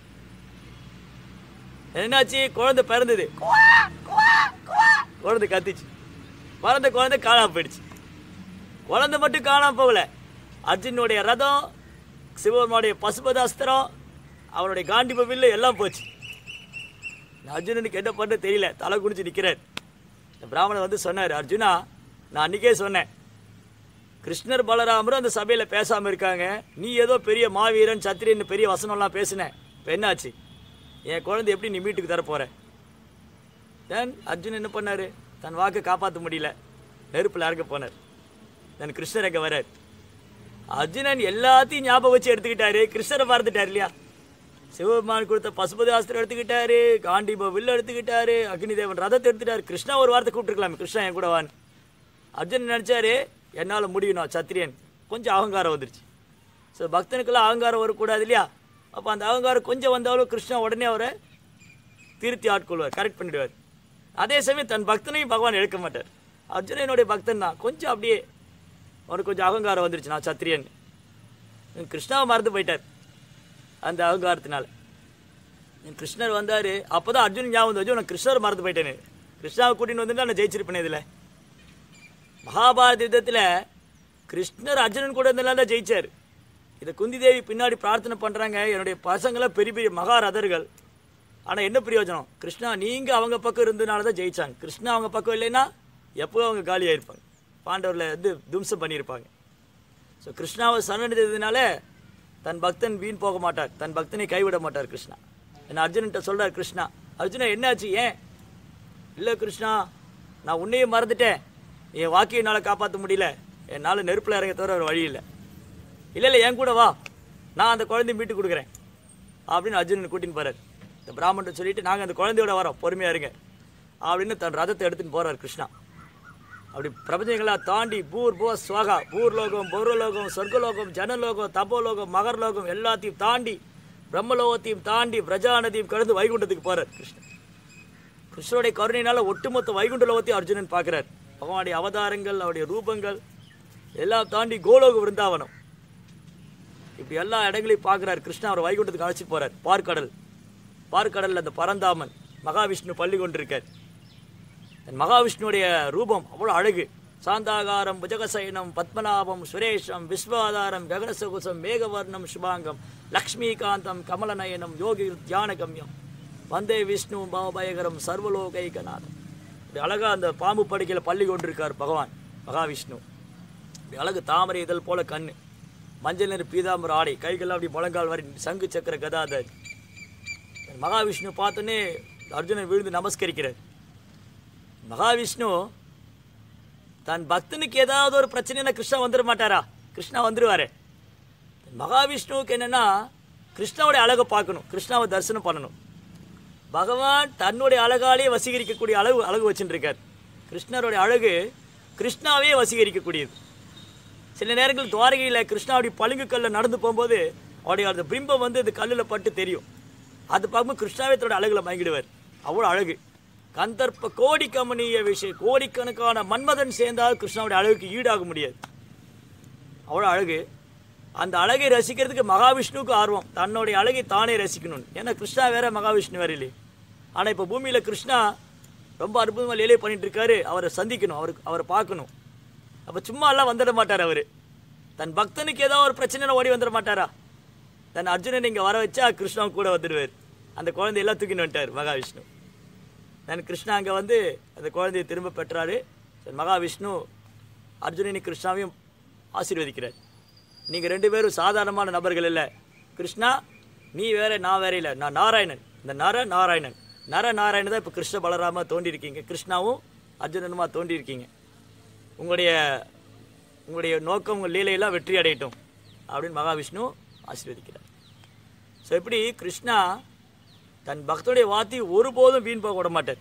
என்னாச்சு குழந்தை பிறந்தது குவா, குவா, குவா. குழந்தை கத்திச்சு பிறந்த குழந்தை காணாம போயிடுச்சு குழந்தை மட்டும் காணாம போகல அர்ஜுனுடைய ரதம் சிவபெருமானுடைய பசுபதாஸ்திரம் அவனுடைய காண்டிப வில்லு எல்லாம் போச்சு இந்த அர்ஜுனனுக்கு என்ன பண்ண தெரியல தலை குடிச்சு நிற்கிறார் இந்த பிராமணன் வந்து சொன்னார் அர்ஜுனா நான் அன்றைக்கே சொன்னேன் கிருஷ்ணர் பலராமரும் அந்த சபையில் பேசாமல் இருக்காங்க நீ ஏதோ பெரிய மாவீரன் சத்திரியன் பெரிய வசனம்லாம் பேசினேன் இப்போ என்னாச்சு என் குழந்தை எப்படி நீ வீட்டுக்கு தர போற தென் அர்ஜுன் என்ன பண்ணாரு தன் வாக்கை காப்பாற்ற முடியல நெருப்பில் இறங்க போனார் தென் கிருஷ்ணர் அங்கே வரார் அர்ஜுனன் எல்லாத்தையும் ஞாபகம் வச்சு எடுத்துக்கிட்டாரு கிருஷ்ணரை மறந்துட்டார் இல்லையா சிவபெருமான் கொடுத்த பசுபதி ஆஸ்திரம் எடுத்துக்கிட்டாரு காண்டிப வில்ல எடுத்துக்கிட்டாரு அக்னி தேவன் ரதத்தை எடுத்துட்டாரு கிருஷ்ணா ஒரு வார்த்தை கூப்பிட்டுருக்கலாமே கிருஷ்ணா என் கூட வான்னு அர்ஜுன் நினச்சாரு என்னால் முடியும் நான் சத்திரியன் கொஞ்சம் அகங்காரம் வந்துருச்சு ஸோ பக்தனுக்கெல்லாம் அகங்காரம் வரக்கூடாது இல்லையா அப்போ அந்த அகங்காரம் கொஞ்சம் வந்தாலும் கிருஷ்ணா உடனே அவரை திருத்தி ஆட்கொள்வார் கரெக்ட் பண்ணிடுவார் அதே சமயம் தன் பக்தனையும் பகவான் எடுக்க மாட்டார் அர்ஜுனன் என்னுடைய பக்தன் தான் கொஞ்சம் அப்படியே அவனுக்கு கொஞ்சம் அகங்காரம் வந்துருச்சு நான் சத்திரியன் கிருஷ்ணாவை மறந்து போயிட்டார் அந்த அகங்காரத்தினால என் கிருஷ்ணர் வந்தார் அப்போ தான் அர்ஜுன் ஞாபகம் வந்து உனக்கு கிருஷ்ணர் மறந்து போயிட்டேன்னு கிருஷ்ணாவை கூட்டின்னு வந்துட்டு நான் ஜெயிச்சிருப்பேனே இதில் மகாபாரத யுத்தத்தில் கிருஷ்ணர் அர்ஜுனன் கூட இருந்தனால ஜெயிச்சார் இதை குந்தி தேவி பின்னாடி பிரார்த்தனை பண்ணுறாங்க என்னுடைய பசங்களாம் பெரிய பெரிய மகாரதர்கள் ஆனால் என்ன பிரயோஜனம் கிருஷ்ணா நீங்கள் அவங்க பக்கம் இருந்தனால தான் ஜெயிச்சாங்க கிருஷ்ணா அவங்க பக்கம் இல்லைன்னா எப்போ அவங்க காலியாக இருப்பாங்க பாண்டவரில் வந்து தும்சம் பண்ணியிருப்பாங்க ஸோ கிருஷ்ணாவை சரணடைந்ததுனால தன் பக்தன் வீண் போக மாட்டார் தன் பக்தனை கைவிட மாட்டார் கிருஷ்ணா என்ன அர்ஜுனன்ட்ட சொல்றார் கிருஷ்ணா அர்ஜுனா என்னாச்சு ஏன் இல்லை கிருஷ்ணா நான் உன்னையே மறந்துட்டேன் என் வாக்கிய என்னால் காப்பாற்ற முடியல என்னால் நெருப்பில் இறங்க தவிர ஒரு வழி இல்லை இல்லை இல்லை என் கூட வா நான் அந்த குழந்தைய மீட்டு கொடுக்குறேன் அப்படின்னு அர்ஜுனன் கூட்டின்னு போறார் இந்த பிராமணன் சொல்லிட்டு நாங்கள் அந்த குழந்தையோட வரோம் பொறுமையாக இருங்க அப்படின்னு தன் ரதத்தை எடுத்துன்னு போறார் கிருஷ்ணா அப்படி பிரபஞ்சங்களா தாண்டி பூர் போ ஸ்வாகா பூர்லோகம் பௌரலோகம் சொர்க்கலோகம் ஜனலோகம் தபோலோகம் மகர்லோகம் எல்லாத்தையும் தாண்டி பிரம்மலோகத்தையும் தாண்டி பிரஜா நதியும் கடந்து வைகுண்டத்துக்கு போறார் கிருஷ்ணன் கிருஷ்ணருடைய கருணையினால ஒட்டுமொத்த வைகுண்ட லோகத்தையும் அர்ஜுனன் பார்க்கிறார் பகவானுடைய அவதாரங்கள் அவருடைய ரூபங்கள் எல்லாம் தாண்டி கோலோக விருந்தாவனம் இப்படி எல்லா இடங்களையும் பார்க்குறார் கிருஷ்ணா அவர் வைகுண்டத்துக்கு அழைச்சிட்டு போறார் பார்க்கடல் பார்க்கடல்ல அந்த பரந்தாமன் மகாவிஷ்ணு பள்ளி கொண்டிருக்கார் அந்த மகாவிஷ்ணுடைய ரூபம் அவ்வளோ அழகு சாந்தாகாரம் புஜகசயனம் பத்மநாபம் சுரேஷம் விஸ்வாதாரம் ககனசகுசம் மேகவர்ணம் சுபாங்கம் லக்ஷ்மிகாந்தம் கமலநயனம் யோகி தியானகம்யம் வந்தே விஷ்ணு பவபயகரம் சர்வலோகைகநாதம் இப்படி அழகா அந்த பாம்பு படுக்கையில் பள்ளி கொண்டிருக்கார் பகவான் மகாவிஷ்ணு இப்படி அழகு தாமரை இதழ் போல கண்ணு மஞ்சள் நிற பீதாம்பர ஆடை கைகள்லாம் அப்படி முழங்கால் வரை சங்கு சக்கர கதாதர் மகாவிஷ்ணு பார்த்தோன்னே அர்ஜுனன் விழுந்து நமஸ்கரிக்கிறார் மகாவிஷ்ணு தன் பக்தனுக்கு ஏதாவது ஒரு பிரச்சனைனா கிருஷ்ணா வந்துட மாட்டாரா கிருஷ்ணா வந்துருவாரு மகாவிஷ்ணுவுக்கு என்னன்னா கிருஷ்ணாவுடைய அழகை பார்க்கணும் கிருஷ்ணாவை தரிசனம் பண்ணணும் பகவான் தன்னுடைய அழகாலே வசீகரிக்கக்கூடிய அழகு அழகு வச்சுட்டு இருக்கார் கிருஷ்ணருடைய அழகு கிருஷ்ணாவே வசீகரிக்கக்கூடியது சில நேரங்கள் துவாரகையில் கிருஷ்ணா அப்படி பளிங்கு கல்லில் நடந்து போகும்போது அவருடைய அந்த பிம்பம் வந்து அந்த கல்லில் பட்டு தெரியும் அது பார்க்கும்போது கிருஷ்ணாவே தன்னோட அழகுல மயங்கிடுவார் அவ்வளோ அழகு கந்தர்ப்ப கோடி கமனிய விஷயம் கோடிக்கணக்கான மன்மதன் சேர்ந்தால் கிருஷ்ணாவுடைய அழகுக்கு ஈடாக முடியாது அவ்வளோ அழகு அந்த அழகை ரசிக்கிறதுக்கு மகாவிஷ்ணுவுக்கு ஆர்வம் தன்னுடைய அழகை தானே ரசிக்கணும் ஏன்னா கிருஷ்ணா வேற மகாவிஷ்ணு வேற இல்லையே ஆனால் இப்போ பூமியில் கிருஷ்ணா ரொம்ப அற்புதமாக லீலை பண்ணிட்டு இருக்காரு அவரை சந்திக்கணும் அவருக்கு அவரை பார்க்கணும் அப்போ சும்மா எல்லாம் வந்துட மாட்டார் அவர் தன் பக்தனுக்கு ஏதாவது ஒரு பிரச்சனை ஓடி வந்துட மாட்டாரா தன் அர்ஜுனன் இங்கே வர வச்சா கிருஷ்ணா கூட வந்துடுவார் அந்த குழந்தையெல்லாம் தூக்கின்னு வந்துட்டார் மகாவிஷ்ணு நான் கிருஷ்ணா அங்கே வந்து அந்த குழந்தையை திரும்ப பெற்றாரு சரி, மகாவிஷ்ணு அர்ஜுனனை கிருஷ்ணாவையும் ஆசீர்வதிக்கிறார் நீங்கள் ரெண்டு பேரும் சாதாரணமான நபர்கள் இல்லை கிருஷ்ணா நீ வேற நான் வேற இல்லை நான் நாராயணன் இந்த நர நாராயணன் நர நாராயணன் தான் இப்போ கிருஷ்ண பலராமா தோண்டியிருக்கீங்க கிருஷ்ணாவும் அர்ஜுனனுமா தோண்டியிருக்கீங்க உங்களுடைய உங்களுடைய நோக்கம் உங்கள் லீலையெல்லாம் வெற்றி அடையட்டும் அப்படின்னு மகாவிஷ்ணு ஆசீர்வதிக்கிறார் ஸோ இப்படி கிருஷ்ணா தன் பக்தருடைய வார்த்தை ஒருபோதும் வீண் போக விட மாட்டார்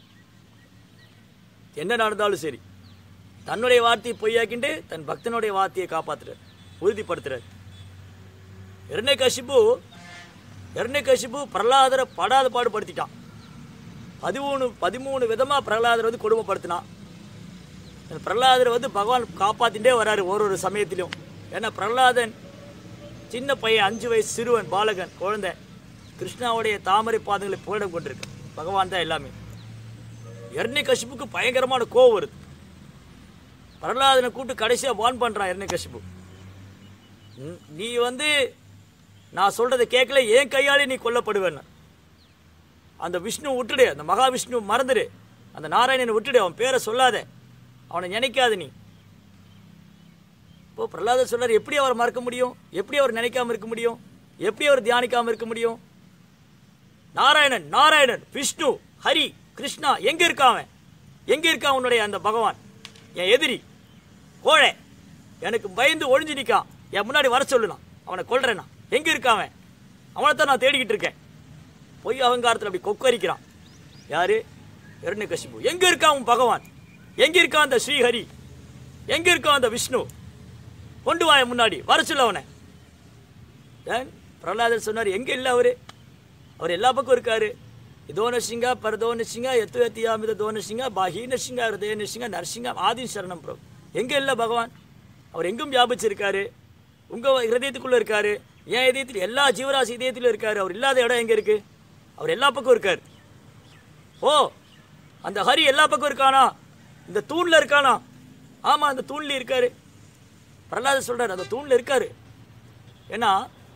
என்ன நடந்தாலும் சரி தன்னுடைய வார்த்தையை பொய்யாக்கிண்டு தன் பக்தனுடைய வார்த்தையை காப்பாத்துறார் உறுதிப்படுத்துறார் இரண்டை கசிப்பு இரண்டை கசிப்பு பிரகலாதரை படாத பாடுபடுத்திட்டான் பதிமூணு பதிமூணு விதமாக பிரகலாதரை வந்து கொடுமைப்படுத்தினான் இந்த பிரகலாதரை வந்து பகவான் காப்பாத்திட்டே வராரு ஒரு ஒரு சமயத்திலும் ஏன்னா பிரகலாதன் சின்ன பையன் அஞ்சு வயசு சிறுவன் பாலகன் குழந்தை கிருஷ்ணாவுடைய தாமரை பாதங்களை புகழிடம் கொண்டிருக்கு பகவான் தான் எல்லாமே எர்ணி கசிப்புக்கு பயங்கரமான கோவம் வருது பிரகலாதனை கூப்பிட்டு கடைசியாக வான் பண்ணுறான் எர்ணி கசிப்பு நீ வந்து நான் சொல்கிறத கேட்கல என் கையாலே நீ கொல்லப்படுவேன்னு அந்த விஷ்ணு விட்டுடு அந்த மகாவிஷ்ணு மறந்துடு அந்த நாராயணனை விட்டுடு அவன் பேரை சொல்லாத அவனை நினைக்காத நீ இப்போ பிரகலாதர் சொல்றார் எப்படி அவர் மறக்க முடியும் எப்படி அவர் நினைக்காம இருக்க முடியும் எப்படி அவர் தியானிக்காம இருக்க முடியும் நாராயணன் நாராயணன் விஷ்ணு ஹரி கிருஷ்ணா எங்க இருக்கான் அவன் எங்க இருக்கான் உன்னுடைய அந்த பகவான் என் எதிரி கோழை எனக்கு பயந்து ஒழிஞ்சு நிற்கான் என் முன்னாடி வர சொல்லலாம் அவனை கொல்றேன் நான் எங்க இருக்கான் அவன் அவனை தான் நான் தேடிக்கிட்டு இருக்கேன் பொய் அகங்காரத்தில் அப்படி கொக்கரிக்கிறான் யாரு இரண்யகசிபு எங்க இருக்கான் உன் பகவான் எங்க இருக்கான் அந்த ஸ்ரீஹரி எங்க இருக்கான் அந்த விஷ்ணு கொண்டு வாய முன்னாடி வர சொல்ல அவனை ஏன் பிரகலாதர் சொன்னார் எங்க இல்லை அவரு அவர் எல்லா பக்கம் இருக்காரு இதோ நரசிங்கா பரதோ நரசிங்கா எத்து எத்தியாமித தோ நரசிங்கா பாஹி நரசிங்கா ஹிருதய நரசிங்கா நரசிங்கா ஆதி சரணம் பிரபு எங்க இல்லை பகவான் அவர் எங்கும் வியாபிச்சிருக்காரு உங்க ஹிருதயத்துக்குள்ள இருக்காரு என் இதயத்தில் எல்லா ஜீவராசி இதயத்திலும் இருக்காரு அவர் இல்லாத இடம் எங்க இருக்கு அவர் எல்லா பக்கம் இருக்காரு ஓ அந்த ஹரி எல்லா பக்கம் இருக்கானா இந்த தூண்ல இருக்கானா ஆமாம் அந்த தூண்ல இருக்காரு பிரகலாதர் சொல்றாரு அந்த தூண்ல இருக்காரு ஏன்னா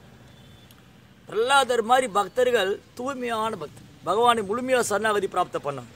பிரகலாதர் மாதிரி பக்தர்கள் தூய்மையான பக்தர் பகவானை முழுமையாக சரணாகதி பிராப்த பண்ணாங்க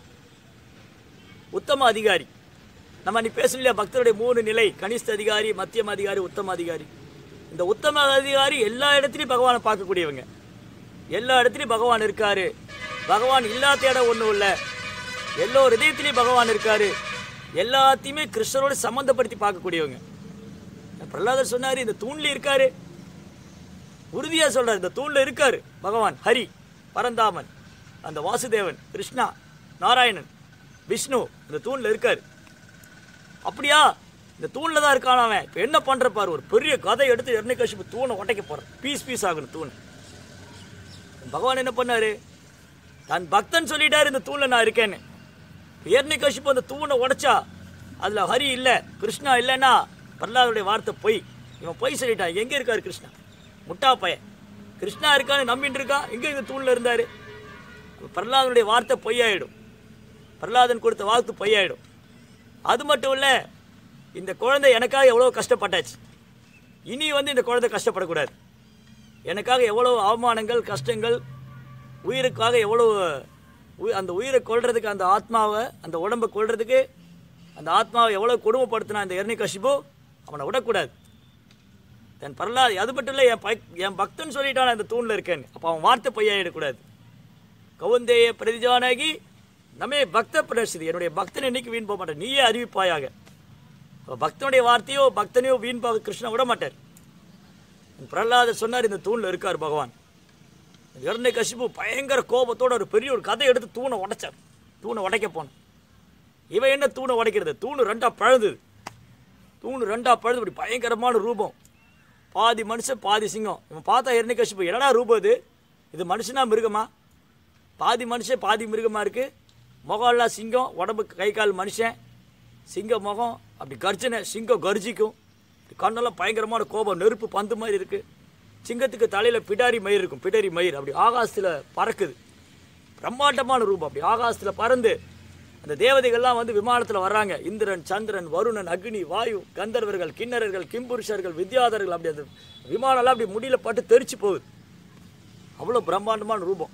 உத்தம அதிகாரி நம்ம நீ பேசலையா பக்தருடைய மூணு நிலை கனிஷ்ட அதிகாரி மத்தியம அதிகாரி உத்தம அதிகாரி இந்த உத்தம அதிகாரி எல்லா இடத்துலையும் பகவானை பார்க்கக்கூடியவங்க எல்லா இடத்துலையும் பகவான் இருக்காரு பகவான் இல்லாத இடம் ஒன்றும் இல்லை எல்லோ இதயத்திலையும் பகவான் இருக்காரு எல்லாத்தையுமே கிருஷ்ணரோட சம்மந்தப்படுத்தி பார்க்கக்கூடியவங்க பிரகலாதர் சொன்னாரு இந்த தூண்ல இருக்காரு உறுதியா சொல்றாரு இந்த தூண்ல இருக்காரு பகவான் ஹரி பரந்தாமன் அந்த வாசுதேவன் கிருஷ்ணா நாராயணன் விஷ்ணு இந்த தூண்ல இருக்காரு அப்படியா இந்த தூண்ல தான் இருக்கான் அவன் இப்போ என்ன பண்ற பாரு ஒரு பெரிய கதை எடுத்து எர்ணிகஷிப்பு தூணை உடைக்க போறான் பீஸ் பீஸ் ஆகணும் தூண் பகவான் என்ன பண்ணாரு தன் பக்தன் சொல்லிட்டாரு இந்த தூண்ல நான் இருக்கேன்னு எர்ணிகஷிப்பு அந்த தூணை உடைச்சா அதுல ஹரி இல்ல கிருஷ்ணா இல்லைன்னா பிரகலாதுடைய வார்த்தை பொய் இவன் பொய் சொல்லிட்டான் எங்க இருக்காரு கிருஷ்ணா முட்டா பையன் கிருஷ்ணா இருக்கான்னு நம்பிட்டு இருக்கான் எங்க இந்த தூண்ல இருந்தாரு அப்ப பிரகலாதனுடைய வார்த்தை பொய்யாயிடும் பிரகலாதன் கொடுத்த வாக்கு பொய்யாயிடும் அது மட்டும் இல்லை இந்த குழந்தை எனக்காக எவ்வளோ கஷ்டப்பட்டாச்சு இனி வந்து இந்த குழந்தை கஷ்டப்படக்கூடாது எனக்காக எவ்வளோ அவமானங்கள் கஷ்டங்கள் உயிருக்காக எவ்வளோ உயி- அந்த உயிரை கொல்றதுக்கு அந்த ஆத்மாவை அந்த உடம்பை கொல்றதுக்கு அந்த ஆத்மாவை எவ்வளோ கொடுமைப்படுத்தினா இந்த எர்ணி கஷிபு அவனை விடக்கூடாது தன் பரலாது அது மட்டும் இல்லை என் பை என் பக்தன் சொல்லிட்டான் அந்த தூணில் இருக்கேன்னு அப்போ அவன் வார்த்தை பொய்யாயிடக்கூடாது கவுந்தேய பிரதிஜானாகி நம்மே பக்த பிரசிதி என்னுடைய பக்தன் என்னைக்கு வீண் போக மாட்டேன் நீயே அறிவிப்பாயாக அப்ப பக்தனுடைய வார்த்தையோ பக்தனையோ வீண் போக கிருஷ்ணன் விட மாட்டார் பிரகலாதர் சொன்னார் இந்த தூணில் இருக்கார் பகவான் இரண்டை கசிப்பு பயங்கர கோபத்தோட ஒரு பெரிய ஒரு கதை எடுத்து தூணை உடைச்சார் தூணை உடைக்க போனான் இவன் என்ன தூணை உடைக்கிறது தூணு ரெண்டா பழுதுது தூணு ரெண்டா பழுது இப்படி பயங்கரமான ரூபம் பாதி மனுஷன் பாதி சிங்கம் இவன் பார்த்தா இரண்டை கசிப்பு என்னடா ரூபம் இது இது மனுஷனா மிருகமா பாதி மனுஷன் பாதி மிருகமா இருக்கு முகம் எல்லாம் சிங்கம் உடம்பு கை கால் மனுஷன் சிங்க முகம் அப்படி கர்ஜனை சிங்கம் கர்ஜிக்கும் கண்ணெல்லாம் பயங்கரமான கோபம் நெருப்பு பந்து மாதிரி இருக்கு சிங்கத்துக்கு தலையில பிடாரி மயிர் இருக்கும் பிடாரி மயிர் அப்படி ஆகாசத்துல பறக்குது பிரம்மாண்டமான ரூபம் அப்படி ஆகாசத்துல பறந்து அந்த தேவதைகள்லாம் வந்து விமானத்துல வர்றாங்க இந்திரன் சந்திரன் வருணன் அக்னி வாயு கந்தர்வர்கள் கிண்ணறர்கள் கிம்புருஷர்கள் வித்யாதர்கள் அப்படி அந்த விமானம்லாம் அப்படி முடியல பட்டு தெரிச்சு போகுது அவ்வளோ பிரம்மாண்டமான ரூபம்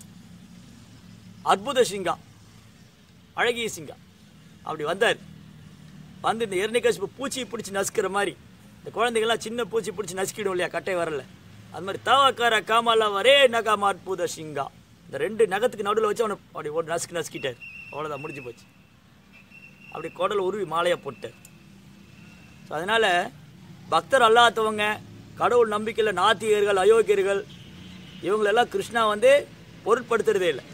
அற்புத சிங்கா அழகிய சிங்கா அப்படி வந்தார் வந்து இந்த எர்ணிகசிப்பு பூச்சி பிடிச்சி நசுக்கிற மாதிரி இந்த குழந்தைங்கள்லாம் சின்ன பூச்சி பிடிச்சி நசுக்கிடும் இல்லையா கட்டை வரல அது மாதிரி தவக்கார காமாலா வரே நகாம அற்புத சிங்கா இந்த ரெண்டு நகத்துக்கு நடுவில் வச்சு அவனை அப்படி ஒரு நசுக்கு நசுக்கிட்டார் அவ்வளோதான் முடிஞ்சு போச்சு அப்படி குடல் உருவி மாலையை போட்டார் ஸோ அதனால் பக்தர் அல்லாதவங்க கடவுள் நம்பிக்கையில் நாத்திகர்கள் அயோக்கியர்கள் இவங்களெல்லாம் கிருஷ்ணா வந்து பொருட்படுத்துறதே இல்லை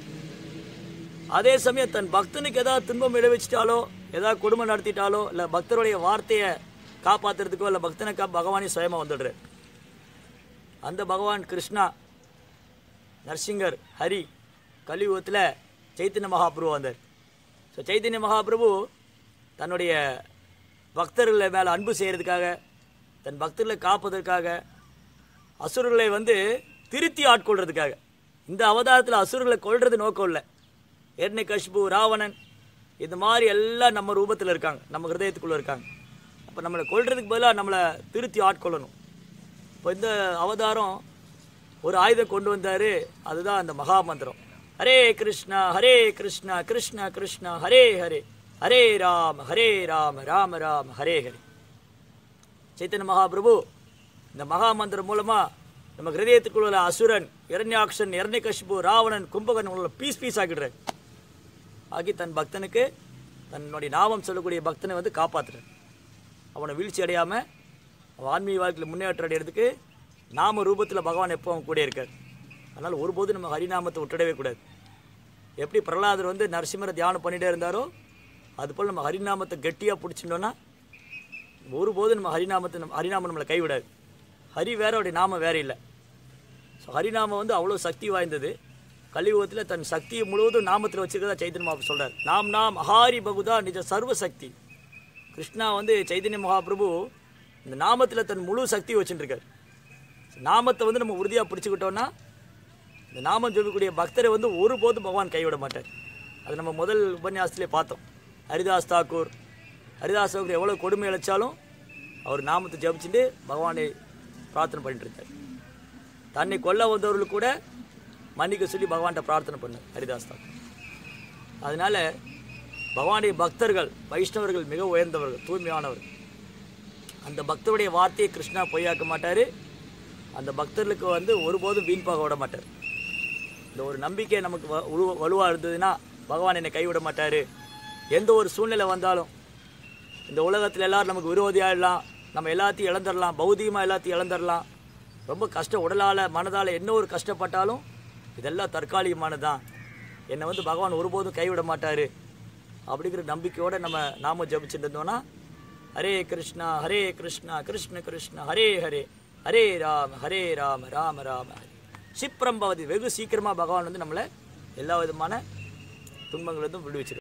அதே சமயம் தன் பக்தனுக்கு ஏதாவது துன்பம் விளைவிச்சிட்டாலோ ஏதாவது குடும்பம் நடத்திட்டாலோ இல்லை பக்தருடைய வார்த்தையை காப்பாத்துறதுக்கோ இல்லை பக்தனை கா பகவானே சுயமாக வந்துடுறார் அந்த பகவான் கிருஷ்ணா நரசிங்கர் ஹரி கலியுகத்தில் சைத்தன்ய மகாபிரபு வந்தார் ஸோ சைத்தன்ய மகாபிரபு தன்னுடைய பக்தர்களை மேலே அன்பு செய்கிறதுக்காக தன் பக்தர்களை காப்பதற்காக அசுரர்களை வந்து திருத்தி ஆட்கொள்றதுக்காக இந்த அவதாரத்தில் அசுரர்களை கொல்றது நோக்கம் இல்லை ஏர்னை கஷ்பு ராவணன் இந்த மாதிரி எல்லாம் நம்ம ரூபத்தில் இருக்காங்க நம்ம ஹிருதயத்துக்குள்ளே இருக்காங்க அப்போ நம்மளை கொல்றதுக்கு பதிலாக நம்மளை திருத்தி ஆட்கொள்ளணும் இப்போ இந்த அவதாரம் ஒரு ஆயுதம் கொண்டு வந்தார் அதுதான் அந்த மகா மந்திரம் ஹரே கிருஷ்ணா ஹரே கிருஷ்ணா கிருஷ்ணா கிருஷ்ணா ஹரே ஹரே ஹரே ராம ஹரே ராம ராம ராம ஹரே ஹரே சைத்தன்ய மகாபிரபு இந்த மகா மந்திரம் மூலமா நம்ம ஹிருதயத்துக்குள்ள உள்ள அசுரன் இரண்யாக்ஷன் இரண்யகசிபு ராவணன் கும்பகர்ணன் உள்ள பீஸ் பீஸ் ஆக்கிடுறார் ஆக்கி தன் பக்தனுக்கு தன்னுடைய நாமம் சொல்லக்கூடிய பக்தனை வந்து காப்பாத்துறார் அவனை வீழ்ச்சி அடையாம அவன் ஆன்மீக வாழ்க்கையில் முன்னேற்றம் அடைகிறதுக்கு நாம ரூபத்தில் பகவான் எப்போ அவன் கூட இருக்கார் அதனால் ஒருபோதும் நம்ம ஹரிநாமத்தை விட்டுடவே கூடாது எப்படி பிரகலாதர் வந்து நரசிம்மரை தியானம் பண்ணிட்டே இருந்தாரோ அதுபோல் நம்ம ஹரிநாமத்தை கெட்டியாக பிடிச்சிட்டோன்னா ஒருபோதும் நம்ம ஹரிநாமத்தை நம்ம ஹரிநாமம் நம்மளை கைவிடாது ஹரி வேற அவருடைய நாமம் வேற இல்லை ஸோ ஹரிநாமம் வந்து அவ்வளோ சக்தி வாய்ந்தது கலியுகத்தில் தன் சக்தியை முழுவதும் நாமத்தில் வச்சுக்கிறதா சைத்தன்ய மகாபு சொல்கிறார் நாம் நாம் அஹாரி பகுதா நிஜ சர்வ சக்தி கிருஷ்ணா வந்து சைதன்ய மகாபிரபு இந்த நாமத்தில் தன் முழு சக்தியை வச்சுட்டுருக்கார் நாமத்தை வந்து நம்ம உறுதியாக பிடிச்சிக்கிட்டோன்னா இந்த நாமம் சொல்லக்கூடிய பக்தரை வந்து ஒருபோதும் பகவான் கைவிட மாட்டார் அது நம்ம முதல் உபன்யாசத்திலே பார்த்தோம் ஹரிதாஸ் தாக்கூர் ஹரிதாசவுக்கு எவ்வளோ கொடுமை அழைச்சாலும் அவர் நாமத்தை ஜபிச்சுட்டு பகவானை பிரார்த்தனை பண்ணிட்டு இருந்தார் தன்னை கொல்ல வந்தவர்களுக்கு கூட மன்னிக்க சொல்லி பகவான்கிட்ட பிரார்த்தனை பண்ணு ஹரிதாஸ் தான் அதனால பகவானுடைய பக்தர்கள் வைஷ்ணவர்கள் மிக உயர்ந்தவர்கள் தூய்மையானவர்கள் அந்த பக்தருடைய வார்த்தையை கிருஷ்ணா பொய்யாக்க மாட்டார் அந்த பக்தர்களுக்கு வந்து ஒருபோதும் வீண் போக விட மாட்டார் இந்த ஒரு நம்பிக்கை நமக்கு வ- உருவ- வலுவா இருந்ததுன்னா பகவான் என்னை கைவிட மாட்டார் எந்த ஒரு சூழ்நிலை வந்தாலும் இந்த உலகத்தில் எல்லாரும் நமக்கு விரோதியாகிடலாம் நம்ம எல்லாத்தையும் இழந்துடலாம் பௌதிகமாக எல்லாத்தையும் இழந்துடலாம் ரொம்ப கஷ்டம் உடலால் மனதால் என்ன ஒரு கஷ்டப்பட்டாலும் இதெல்லாம் தற்காலிகமானது தான் என்னை வந்து பகவான் ஒருபோதும் கைவிட மாட்டார் அப்படிங்கிற நம்பிக்கையோடு நம்ம நாம ஜபிச்சுட்டு இருந்தோம்னா ஹரே கிருஷ்ணா ஹரே கிருஷ்ணா கிருஷ்ண கிருஷ்ணா ஹரே ஹரே ஹரே ராம ஹரே ராம ராம ராம ஹரே சிப்ரம் பவதி வெகு சீக்கிரமாக பகவான் வந்து நம்மளை எல்லா விதமான துன்பங்களிலிருந்தும் விடுவிச்சிருக்கார்